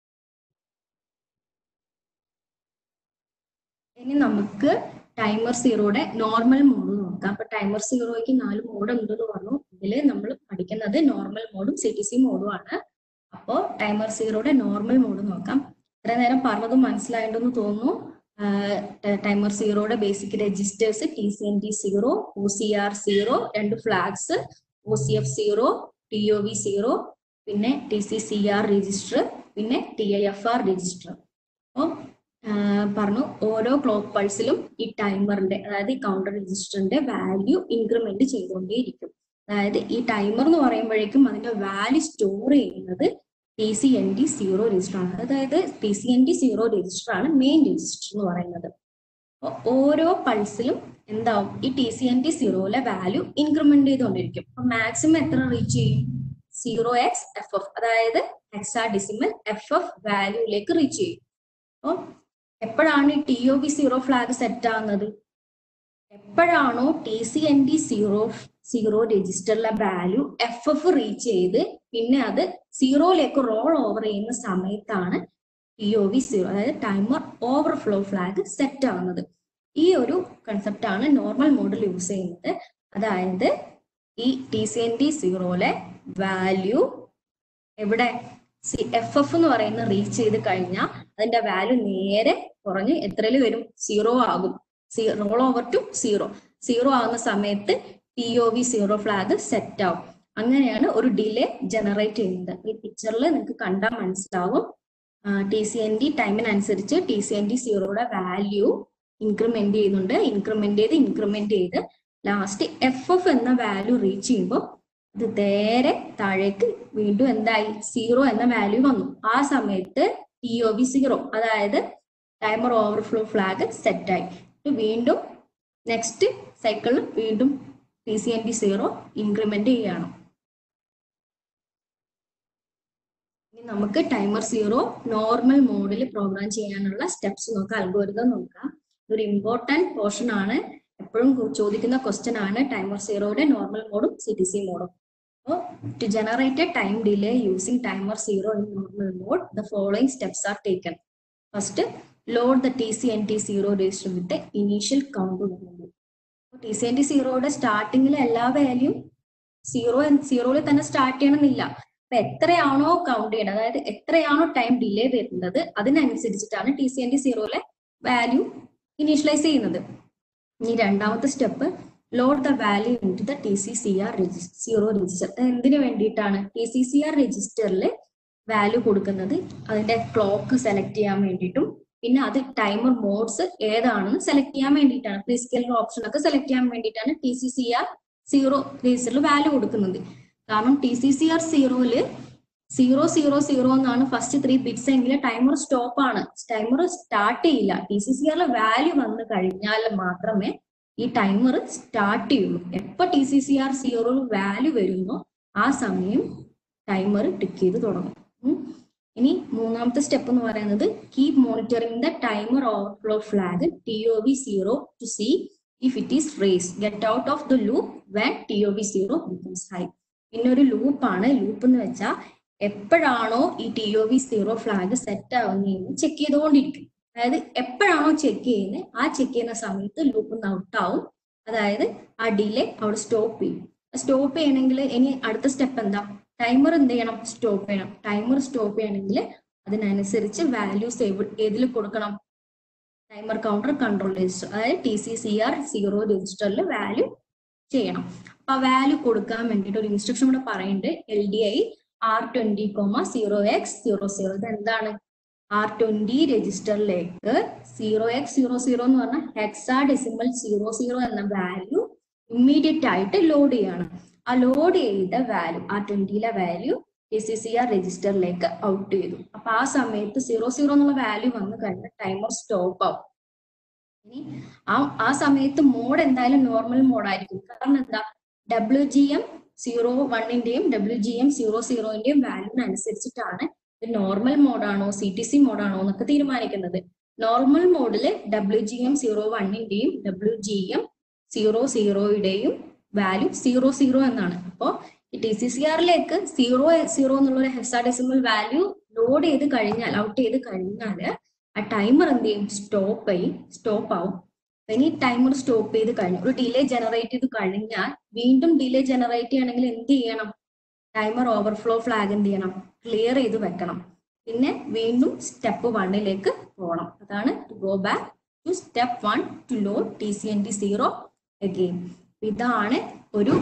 Speaker 2: ഇനി നമുക്ക് ടൈമർ സീറോയുടെ നോർമൽ മോഡ് നോക്കാം അപ്പൊ ടൈമർ സീറോയ്ക്ക് നാല് മോഡ് ഉണ്ടെന്ന് പറഞ്ഞു ഇതിൽ നമ്മൾ പഠിക്കുന്നത് നോർമൽ മോഡും സി ടി സി മോഡും ആണ് അപ്പോൾ ടൈമർ സീറോയുടെ നോർമൽ മോഡ് നോക്കാം ഇത്ര നേരം പറഞ്ഞത് മനസ്സിലായിട്ടുണ്ടെന്ന് തോന്നുന്നു ടൈമർ സീറോയുടെ basic registers T C N T zero O C R zero രണ്ട് flags O C F zero T O V zero പിന്നെ T C C R register പിന്നെ T I F R register അപ്പോൾ പറഞ്ഞു ഓരോ clock പൾസിലും ഈ ടൈമറിന്റെ അതായത് ഈ കൗണ്ടർ രജിസ്റ്ററിന്റെ വാല്യൂ ഇൻക്രിമെന്റ് ചെയ്തുകൊണ്ടേയിരിക്കും അതായത് ഈ ടൈമർ എന്ന് പറയുമ്പോഴേക്കും അതിന്റെ വാല്യൂ സ്റ്റോർ ചെയ്യുന്നത് T C N D zero register ആണ് അതായത് T C N D zero register ആണ് മെയിൻ രജിസ്റ്റർ എന്ന് പറയുന്നത് അപ്പോൾ ഓരോ പൾസിലും എന്താവും ഈ ടി സി എൻ ഡി സീറോയിലെ വാല്യൂ ഇൻക്രിമെന്റ് ചെയ്തുകൊണ്ടിരിക്കും അപ്പൊ മാക്സിമം എത്ര റീച്ച് ചെയ്യും സീറോ എക്സ് എഫ് എഫ് അതായത് എക്സാ ഡിസിമൽ എഫ് എഫ് വാല്യൂയിലേക്ക് റീച്ച് ചെയ്യും അപ്പോൾ എപ്പോഴാണ് ഈ T O B zero flag set ആവുന്നത് എപ്പോഴാണോ T C N D zero zero രജിസ്റ്ററിലെ വാല്യൂ എഫ് എഫ് റീച്ച് ചെയ്ത് പിന്നെ അത് സീറോയിലേക്ക് റോൾ ഓവർ ചെയ്യുന്ന സമയത്താണ് ടി ഒ വി സീറോ അതായത് ടൈമർ ഓവർഫ്ലോ ഫ്ലാഗ് സെറ്റ് ആവുന്നത് ഈ ഒരു കൺസെപ്റ്റ് ആണ് നോർമൽ മോഡിൽ യൂസ് ചെയ്യുന്നത് അതായത് ഈ ടി സി എൻ ഡി സീറോയിലെ വാല്യൂ എവിടെ സി എഫ് എഫ് എന്ന് പറയുന്ന റീച്ച് ചെയ്ത് കഴിഞ്ഞാൽ അതിന്റെ വാല്യൂ നേരെ കുറഞ്ഞ് എത്രയിൽ വരും സീറോ ആകും roll over to zero zero ആകുന്ന സമയത്ത് P O V zero flag set ആവും അങ്ങനെയാണ് ഒരു ഡിലേ ജനറേറ്റ് ചെയ്യുന്നത് ഈ പിക്ചറിൽ നിങ്ങൾക്ക് കണ്ടാൽ മനസ്സിലാവും ടി സി എൻ ഡി ടൈമിനനുസരിച്ച് ടി സി എൻ ഡി സീറോയുടെ വാല്യൂ ഇൻക്രിമെന്റ് ചെയ്യുന്നുണ്ട് ഇൻക്രിമെന്റ് ചെയ്ത് ഇൻക്രിമെന്റ് ചെയ്ത് ലാസ്റ്റ് എഫ് എഫ് എന്ന വാല്യൂ റീച്ച് ചെയ്യുമ്പോൾ ഇത് നേരെ താഴേക്ക് വീണ്ടും എന്തായി സീറോ എന്ന വാല്യൂ വന്നു ആ സമയത്ത് ടി ഒ വി സീറോ അതായത് ടൈമർ ഓവർഫ്ലോ ഫ്ലാഗ് സെറ്റായി വീണ്ടും നെക്സ്റ്റ് സൈക്കിളിൽ വീണ്ടും T C N D zero increment ചെയ്യണം ഇനി നമുക്ക് ടൈമർ സീറോ നോർമൽ മോഡിൽ പ്രോഗ്രാം ചെയ്യാനുള്ള സ്റ്റെപ്സ് നോക്കാം അൽഗോരിതം നോക്കാം ഒരു ഇമ്പോർട്ടന്റ് പോർഷൻ ആണ് എപ്പോഴും ചോദിക്കുന്ന ക്വസ്റ്റ്യൻ ആണ് ടൈമർ സീറോയുടെ നോർമൽ മോഡും സി ടി സി മോഡും അപ്പോൾ to generate a time delay using timer zero in normal mode the following steps are taken first load the T C N T zero register with initial count വരുന്നത് T C N T സീറോയുടെ സ്റ്റാർട്ടിങ്ങിൽ എല്ലാ value zero സീറോയിൽ തന്നെ start ചെയ്യണമെന്നില്ല അപ്പൊ എത്രയാണോ count ചെയ്യേണ്ടത് അതായത് എത്രയാണോ ടൈം ഡിലേ വരുന്നത് അതിനനുസരിച്ചിട്ടാണ് ടി സി എൻ ടി സീറോയിലെ വാല്യൂ ഇനീഷ്യലൈസ് ചെയ്യുന്നത് ഇനി രണ്ടാമത്തെ step load the value into the T C C R zero register എന്തിനു വേണ്ടിയിട്ടാണ് ടി സി സി ആർ രജിസ്റ്ററിൽ വാല്യൂ കൊടുക്കുന്നത് അതിന്റെ ക്ലോക്ക് സെലക്ട് ചെയ്യാൻ വേണ്ടിയിട്ടും പിന്നെ അത് ടൈമർ മോഡ്സ് ഏതാണെന്ന് സെലക്ട് ചെയ്യാൻ വേണ്ടിയിട്ടാണ് പ്രീ സ്കെയിലർ ഓപ്ഷൻ ഒക്കെ സെലക്ട് ചെയ്യാൻ വേണ്ടിയിട്ടാണ് T C C R zero രജിസ്റ്ററിൽ വാല്യൂ കൊടുക്കുന്നത് കാരണം ടി സി സി ആർ സീറോയില് സീറോ സീറോ സീറോ എന്നാണ് ഫസ്റ്റ് ത്രീ ബിറ്റ്സ് എങ്കിൽ ടൈമർ സ്റ്റോപ്പ് ആണ് ടൈമർ സ്റ്റാർട്ട് ചെയ്യില്ല ടി സി സി ആറിലെ വാല്യൂ വന്നു കഴിഞ്ഞാൽ മാത്രമേ ഈ ടൈമർ സ്റ്റാർട്ട് ചെയ്യുള്ളൂ എപ്പോ T C C R zero value വരുന്നോ ആ സമയം ടൈമർ ടിക്ക് ചെയ്ത് തുടങ്ങും ഉം. ഇനി മൂന്നാമത്തെ സ്റ്റെപ്പ് എന്ന് പറയുന്നത് keep monitoring the timer overflow flag T O V zero to see if it is raise get out of the loop when T O V zero becomes high പിന്നെ ഒരു ലൂപ്പാണ് ലൂപ്പ് എന്ന് വെച്ചാൽ എപ്പോഴാണോ ഈ T O V zero flag set ആവുന്നതെന്ന് check ചെയ്തുകൊണ്ടിരിക്കും അതായത് എപ്പോഴാണോ ചെക്ക് ചെയ്യുന്നത് ആ ചെക്ക് ചെയ്യുന്ന സമയത്ത് ലൂപ്പ് ഔട്ട് ആവും അതായത് ആ ഡിലേ അവിടെ സ്റ്റോപ്പ് ചെയ്യും സ്റ്റോപ്പ് ചെയ്യണമെങ്കിൽ ഇനി അടുത്ത സ്റ്റെപ്പ് എന്താ ടൈമർ എന്ത് ചെയ്യണം സ്റ്റോപ്പ് ചെയ്യണം ടൈമർ സ്റ്റോപ്പ് ചെയ്യണമെങ്കിൽ അതിനനുസരിച്ച് വാല്യൂസ് ഏതിൽ കൊടുക്കണം ടൈമർ കൗണ്ടർ കൺട്രോൾ രജിസ്റ്റർ അതായത് T C C R zero രജിസ്റ്ററിൽ വാല്യൂ ചെയ്യണം അപ്പൊ ആ വാല്യൂ കൊടുക്കാൻ വേണ്ടിയിട്ട് ഒരു ഇൻസ്ട്രക്ഷൻ കൂടെ പറയുന്നുണ്ട് L D I R twenty comma zero X zero zero ഇത് എന്താണ് ആർ ട്വന്റി രജിസ്റ്ററിലേക്ക് സീറോ എക്സ് സീറോ സീറോ എന്ന് പറഞ്ഞാൽ ഹെക്സാ ഡെസിമൽ സീറോ സീറോ എന്ന വാല്യൂ ഇമ്മീഡിയറ്റ് ആയിട്ട് ലോഡ് ചെയ്യാണ് ആ ലോഡ് ചെയ്ത വാല്യൂ ആ ട്വന്റിയിലെ value T C C R രജിസ്റ്ററിലേക്ക് ഔട്ട് ചെയ്തു അപ്പൊ ആ സമയത്ത് സീറോ സീറോ എന്നുള്ള വാല്യൂ വന്നു കഴിഞ്ഞാൽ ടൈമർ സ്റ്റോപ്പ് ആവും ഇനി ആ ആ സമയത്ത് മോഡ് എന്തായാലും നോർമൽ മോഡായിരിക്കും കാരണം എന്താ ഡബ്ല്യു ജി എം സീറോ വണ്ണിന്റെയും ഡബ്ല്യു ജി എം സീറോ സീറോന്റെയും വാല്യൂവിനനുസരിച്ചിട്ടാണ് ഇത് നോർമൽ മോഡാണോ സി ടി സി മോഡാണോ എന്നൊക്കെ തീരുമാനിക്കുന്നത് നോർമൽ മോഡിൽ ഡബ്ല്യു ജി എം സീറോ വണ്ണിന്റെയും ഡബ്ല്യു ജി എം സീറോ സീറോയുടെയും വാല്യൂ സീറോ സീറോ എന്നാണ് അപ്പോൾ ടി സി സി ആറിലേക്ക് സീറോ സീറോ എന്നുള്ള ഒരു ഹെക്സാഡെസിമൽ വാല്യൂ ലോഡ് ചെയ്ത് കഴിഞ്ഞാൽ ഔട്ട് ചെയ്ത് കഴിഞ്ഞാൽ ആ ടൈമർ എന്ത് ചെയ്യും സ്റ്റോപ്പ് ചെയ്യും സ്റ്റോപ്പ് ആവും ഇനി ടൈമർ സ്റ്റോപ്പ് ചെയ്ത് കഴിഞ്ഞു ഒരു ഡിലേ ജനറേറ്റ് ചെയ്ത് കഴിഞ്ഞാൽ വീണ്ടും ഡിലേ ജനറേറ്റ് ചെയ്യണമെങ്കിൽ എന്ത് ചെയ്യണം ടൈമർ ഓവർഫ്ലോ ഫ്ലാഗ് എന്ത് ചെയ്യണം ക്ലിയർ ചെയ്ത് വെക്കണം പിന്നെ വീണ്ടും സ്റ്റെപ്പ് വണ്ണിലേക്ക് പോകണം അതാണ് to go back to step one to load T C N T zero again ഇതാണ് ഒരു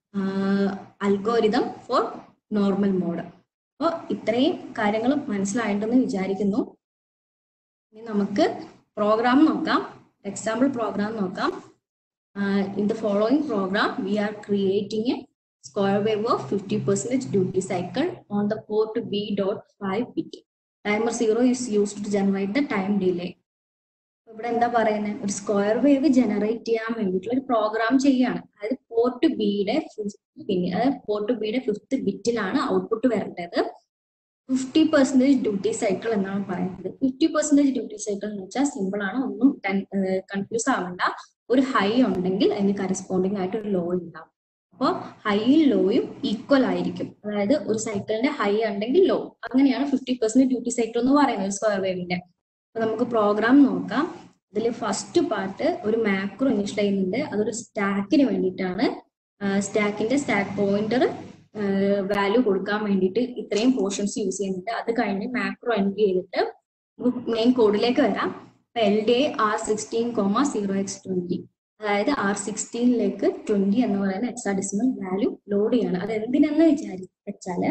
Speaker 2: അൽഗോരിതം ഫോർ നോർമൽ മോഡ് അപ്പോൾ ഇത്രയും കാര്യങ്ങൾ മനസ്സിലായിട്ടുണ്ടെന്ന് വിചാരിക്കുന്നു ഇനി നമുക്ക് പ്രോഗ്രാം നോക്കാം എക്സാമ്പിൾ പ്രോഗ്രാം നോക്കാം in the following program we are creating a square wave of 50% duty cycle on the port B.5 bit. Timer 0 is used to generate the time delay. ഇവിടെ എന്താ പറയുന്നത് ഒരു സ്ക്വയർ വേവ് ജനറേറ്റ് ചെയ്യാൻ വേണ്ടിയിട്ടുള്ള ഒരു programme ചെയ്യാണ് അതായത് പോർട്ട് ബിയുടെ പിന്നെ അതായത് പോർട്ട് ബിയുടെ ഫിഫ്ത്ത് ബിറ്റിലാണ് ഔട്ട്പുട്ട് വരേണ്ടത് ഫിഫ്റ്റി പെർസെന്റേജ് ഡ്യൂട്ടി സൈക്കിൾ എന്നാണ് പറയുന്നത് ഫിഫ്റ്റി പെർസെന്റേജ് ഡ്യൂട്ടി സൈക്കിൾ എന്ന് വെച്ചാൽ സിമ്പിൾ ആണ് ഒന്നും കൺഫ്യൂസ് ആവണ്ട ഒരു ഹൈ ഉണ്ടെങ്കിൽ അതിന് കറസ്പോണ്ടിങ് ആയിട്ട് ഒരു ലോ ഉണ്ടാവും അപ്പോൾ ഹൈയും ലോയും ഈക്വൽ ആയിരിക്കും അതായത് ഒരു സൈക്കിളിന്റെ ഹൈ ഉണ്ടെങ്കിൽ ലോ അങ്ങനെയാണ് ഫിഫ്റ്റി പെർസെന്റ് ഡ്യൂട്ടി സൈക്കിൾ എന്ന് പറയുന്നത് സ്ക്വയർ വേവിന്റെ അപ്പൊ നമുക്ക് പ്രോഗ്രാം നോക്കാം ഇതിൽ ഫസ്റ്റ് പാർട്ട് ഒരു മാക്രോ ഇനിഷ്യൽ ചെയ്യുന്നുണ്ട് അതൊരു സ്റ്റാക്കിന് വേണ്ടിയിട്ടാണ് സ്റ്റാക്കിന്റെ സ്റ്റാക്ക് പോയിന്റർ വാല്യൂ കൊടുക്കാൻ വേണ്ടിയിട്ട് ഇത്രയും പോർഷൻസ് യൂസ് ചെയ്യുന്നുണ്ട് അത് കഴിഞ്ഞ് മാക്രോ എൻട്രി ചെയ്തിട്ട് മെയിൻ കോഡിലേക്ക് വരാം L D R sixteen comma zero X twenty അതായത് ആർ സിക്സ്റ്റീനിലേക്ക് ട്വന്റി എന്ന് പറയുന്ന എക്സാഡിസിമൽ വാല്യൂ ലോഡ് ചെയ്യാണ് അത് എന്തിനെന്ന് വിചാരി വെച്ചാല്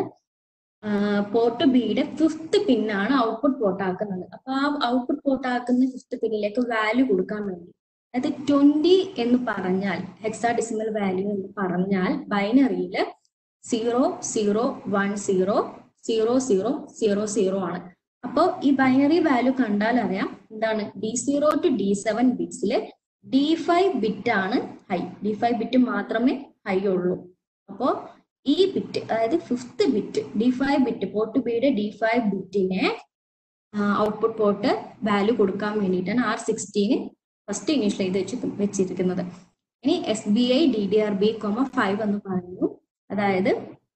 Speaker 2: പോർട്ട് ബിയുടെ ഫിഫ്ത്ത് പിന്നാണ് ഔട്ട്പുട്ട് പോർട്ട് ആക്കുന്നത് അപ്പൊ ആ ഔട്ട്പുട്ട് പോർട്ട് ആക്കുന്ന ഫിഫ്ത്ത് പിന്നിലേക്ക് വാല്യൂ കൊടുക്കാൻ വേണ്ടി അതായത് ട്വന്റി എന്ന് പറഞ്ഞാൽ ഹെക്സാഡിസിമൽ വാല്യൂ എന്ന് പറഞ്ഞാൽ ബൈനറിയിൽ zero zero one zero zero zero zero zero ആണ് അപ്പോൾ ഈ ബൈനറി വാല്യൂ കണ്ടാൽ അറിയാം എന്താണ് D zero to D seven ബിറ്റ്സിൽ ഡി ഫൈവ് ബിറ്റ് ആണ് ഹൈ ഡി ഫൈവ് ബിറ്റ് മാത്രമേ ഹൈ ഉള്ളൂ അപ്പോൾ ഈ ബിറ്റ് അതായത് fifth bit D five bit port ബിയുടെ ഡി ഫൈവ് ബിറ്റിനെ ഔട്ട്പുട്ട് പോർട്ട് വാല്യൂ കൊടുക്കാൻ വേണ്ടിയിട്ടാണ് ആർ സിക്സ്റ്റീന് ഫസ്റ്റ് ഇനീഷ്യലൈസ് വെച്ച് വെച്ചിരിക്കുന്നത് ഇനി S B I D D R B comma five എന്ന് പറയുന്നു അതായത്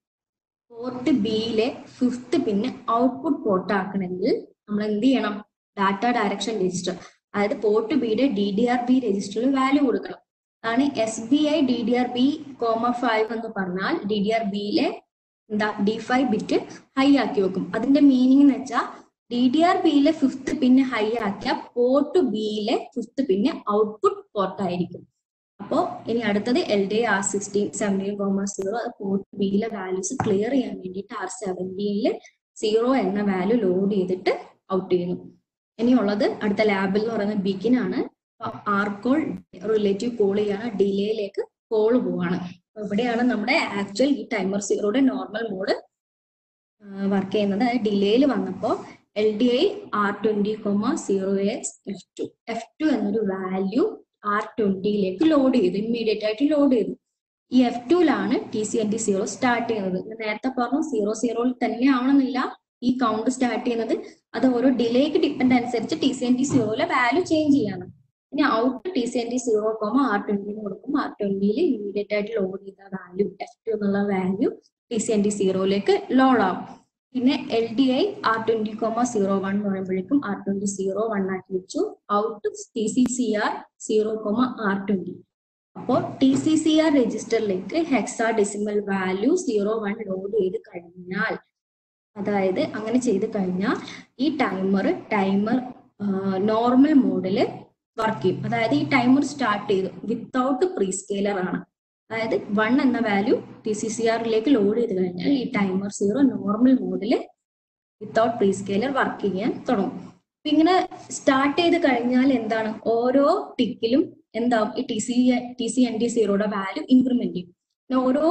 Speaker 2: പോർട്ട് ബിയിലെ ഫിഫ്ത്ത് പിന്നെ ഔട്ട്പുട്ട് പോർട്ട് ആക്കണമെങ്കിൽ നമ്മൾ എന്ത് ചെയ്യണം ഡാറ്റ ഡയറക്ഷൻ രജിസ്റ്റർ അതായത് പോർട്ട് ബിയുടെ ഡി ഡി ആർ ബി രജിസ്റ്ററിൽ വാല്യൂ കൊടുക്കണം ആണ് S B I D D R B comma five എന്ന് പറഞ്ഞാൽ ഡി ഡി ആർ ബിയിലെ എന്താ ഡി ഫൈവ് ബിറ്റ് ഹൈ ആക്കി വെക്കും അതിന്റെ മീനിങ് എന്ന് വെച്ചാൽ ഡി ഡി ആർ ബിയിലെ ഫിഫ്ത്ത് പിന്നെ ഹൈ ആക്കിയ പോർട്ട് ബിയിലെ ഫിഫ്ത്ത് പിന്നെ ഔട്ട്പുട്ട് പോർട്ട് ആയിരിക്കും അപ്പോ ഇനി അടുത്തത് L D R sixteen seventeen comma zero അത് പോർട്ട് ബിയിലെ വാല്യൂസ് ക്ലിയർ ചെയ്യാൻ വേണ്ടിയിട്ട് ആർ സെവൻറ്റീനിൽ സീറോ എന്ന വാല്യൂ ലോഡ് ചെയ്തിട്ട് ഔട്ട് ചെയ്യുന്നു ഇനിയുള്ളത് അടുത്ത ലാബിൽ എന്ന് പറയുന്നത് ബിഗിൻ ആണ് ആർക്കോൾ റിലേറ്റീവ് കോൾ ചെയ്യാണ് ഡിലേയിലേക്ക് കോൾ പോവാണ് അപ്പൊ ഇവിടെയാണ് നമ്മുടെ ആക്ച്വൽ ഈ ടൈമർ സീറോയുടെ നോർമൽ മോഡ് വർക്ക് ചെയ്യുന്നത് ഡിലേയിൽ വന്നപ്പോൾ L D I R twenty comma zero X F two F two എന്നൊരു വാല്യൂ ആർ ട്വന്റിയിലേക്ക് ലോഡ് ചെയ്തു ഇമ്മീഡിയറ്റ് ആയിട്ട് ലോഡ് ചെയ്തു ഈ എഫ് ടുവിലാണ് T C N T zero start ചെയ്യുന്നത് ഞാൻ നേരത്തെ പറഞ്ഞു സീറോ സീറോയിൽ തന്നെ ആവണമെന്നില്ല ഈ കൗണ്ട് സ്റ്റാർട്ട് ചെയ്യുന്നത് അത് ഓരോ ഡിലേക്ക് ഡിപ്പെൻഡ് അനുസരിച്ച് ടി സി എൻ ടി സീറോയിലെ വാല്യൂ ചേഞ്ച് ചെയ്യാണ് ഇനി out T C N T zero comma R twenty കൊടുക്കും ആർ ട്വന്റിയിൽ ഇമ്മീഡിയറ്റ് ആയിട്ട് ലോഡ് ചെയ്ത വാല്യൂ എഫ് ടു എന്നുള്ള value T C N T സീറോയിലേക്ക് ലോഡ് ആവും പിന്നെ L D I R twenty comma zero one എന്ന് പറയുമ്പോഴേക്കും ആർ ട്വന്റി സീറോ വൺ ആക്കി വെച്ചു out T C C R zero comma R twenty അപ്പോൾ ടി സി സി ആർ രജിസ്റ്ററിലേക്ക് hexadecimal value zero one load ചെയ്ത് കഴിഞ്ഞാൽ അതായത് അങ്ങനെ ചെയ്ത് കഴിഞ്ഞാൽ ഈ ടൈമർ ടൈമർ നോർമൽ മോഡില് വർക്ക് ചെയ്യും അതായത് ഈ ടൈമർ സ്റ്റാർട്ട് ചെയ്തു വിത്തൗട്ട് പ്രീ സ്കെയിലർ ആണ് അതായത് വൺ എന്ന വാല്യൂ ടി സി സി ആറിലേക്ക് ലോഡ് ചെയ്ത് കഴിഞ്ഞാൽ ഈ ടൈമർ സീറോ നോർമൽ മോഡിൽ വിത്തൗട്ട് പ്രീ സ്കെയിലർ വർക്ക് ചെയ്യാൻ തുടങ്ങും അപ്പൊ ഇങ്ങനെ സ്റ്റാർട്ട് ചെയ്ത് കഴിഞ്ഞാൽ എന്താണ് ഓരോ ടിക്കിലും എന്താവും ഈ T C T C N T സീറോയുടെ വാല്യൂ ഇൻക്രിമെന്റ് ചെയ്യും പിന്നെ ഓരോ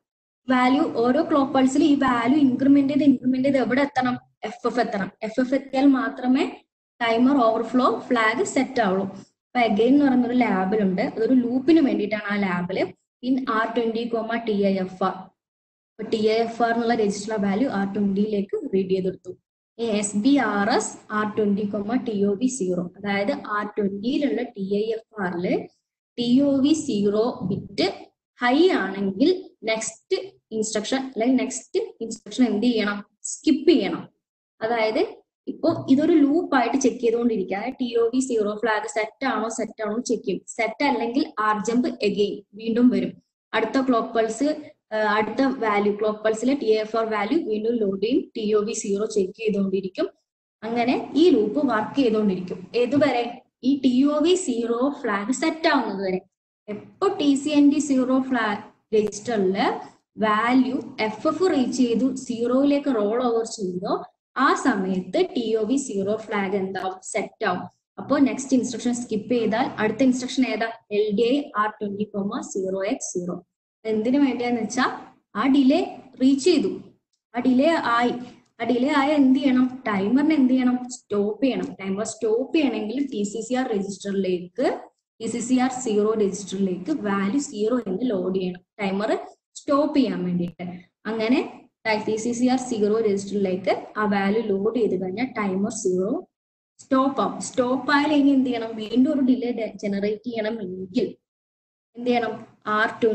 Speaker 2: വാല്യൂ ഓരോ ക്ലോക്ക് പൾസിൽ ഈ വാല്യൂ ഇൻക്രിമെന്റ് ചെയ്ത് ഇൻക്രിമെന്റ് ചെയ്ത് എവിടെ എത്തണം എഫ് എഫ് എത്തണം എഫ് എഫ് എത്തിയാൽ മാത്രമേ ടൈമർ ഓവർഫ്ലോ ഫ്ലാഗ് സെറ്റ് ആവുള്ളൂ അപ്പൊ അഗൈൻ എന്ന് പറയുന്ന ഒരു ലാബിലുണ്ട് അതൊരു ലൂപ്പിന് വേണ്ടിയിട്ടാണ് ആ ലാബില് in R twenty comma T I F R അപ്പൊ ടി ഐ എഫ് ആർ എന്നുള്ള രജിസ്റ്റർ വാല്യൂ ആർ ട്വന്റിയിലേക്ക് റീഡ് ചെയ്തെടുത്തു S B R S R twenty comma T O V zero അതായത് ആർ ട്വന്റിയിലുള്ള ടി ഐ എഫ് ആറില് T O V zero bit high ആണെങ്കിൽ next instruction അല്ലെങ്കിൽ next instruction എന്ത് ചെയ്യണം സ്കിപ്പ് ചെയ്യണം അതായത് ഇപ്പൊ ഇതൊരു ലൂപ്പ് ആയിട്ട് ചെക്ക് ചെയ്തുകൊണ്ടിരിക്കുക T O V zero flag set ആണോ സെറ്റ് ആണോ ചെക്ക് ചെയ്യും സെറ്റ് അല്ലെങ്കിൽ ആർ ജമ്പ് എഗെയിൻ വീണ്ടും വരും അടുത്ത ക്ലോക്ക് പൾസ് അടുത്ത വാല്യൂ ക്ലോക്ക് പൾസിലെ ടി എഫ് ആർ വാല്യൂ വീണ്ടും ലോഡ് ചെയ്യും T O V zero check ചെയ്തുകൊണ്ടിരിക്കും അങ്ങനെ ഈ ലൂപ്പ് വർക്ക് ചെയ്തുകൊണ്ടിരിക്കും ഏതുവരെ ഈ T O V zero flag set ആവുന്നത് വരെ എപ്പോ T C N D zero flag രജിസ്റ്ററില് വാല്യൂ എഫ് എഫ് റീച്ച് ചെയ്തു സീറോയിലേക്ക് റോൾ ഓവർ ചെയ്തോ ആ സമയത്ത് T O V zero flag എന്താവും സെറ്റ് ആവും അപ്പോൾ നെക്സ്റ്റ് ഇൻസ്ട്രക്ഷൻ സ്കിപ്പ് ചെയ്താൽ അടുത്ത ഇൻസ്ട്രക്ഷൻ ഏതാ L D I R twenty comma zero X zero എന്തിനു വേണ്ടിയാന്ന് വെച്ചാൽ ആ ഡിലേ റീച്ച് ചെയ്തു ആ ഡിലേ ആയി ആ ഡിലേ ആയ എന്ത് ചെയ്യണം ടൈമറിന് എന്ത് ചെയ്യണം സ്റ്റോപ്പ് ചെയ്യണം ടൈമർ സ്റ്റോപ്പ് ചെയ്യണമെങ്കിൽ ടി സി സി ആർ രജിസ്റ്ററിലേക്ക് T C C R zero രജിസ്റ്ററിലേക്ക് വാല്യൂ സീറോ എന്ന് ലോഡ് ചെയ്യണം ടൈമർ സ്റ്റോപ്പ് ചെയ്യാൻ വേണ്ടിയിട്ട് അങ്ങനെ T C C R zero രജിസ്റ്ററിലേക്ക് ആ വാല്യൂ ലോഡ് ചെയ്ത് കഴിഞ്ഞാൽ ടൈമർ സീറോ സ്റ്റോപ്പ് ആവും സ്റ്റോപ്പ് ആയാൽ ഇനി എന്ത് ചെയ്യണം വീണ്ടും ഒരു ഡിലേ ജനറേറ്റ് ചെയ്യണം എങ്കിൽ എന്ത് ചെയ്യണം ആർ ടു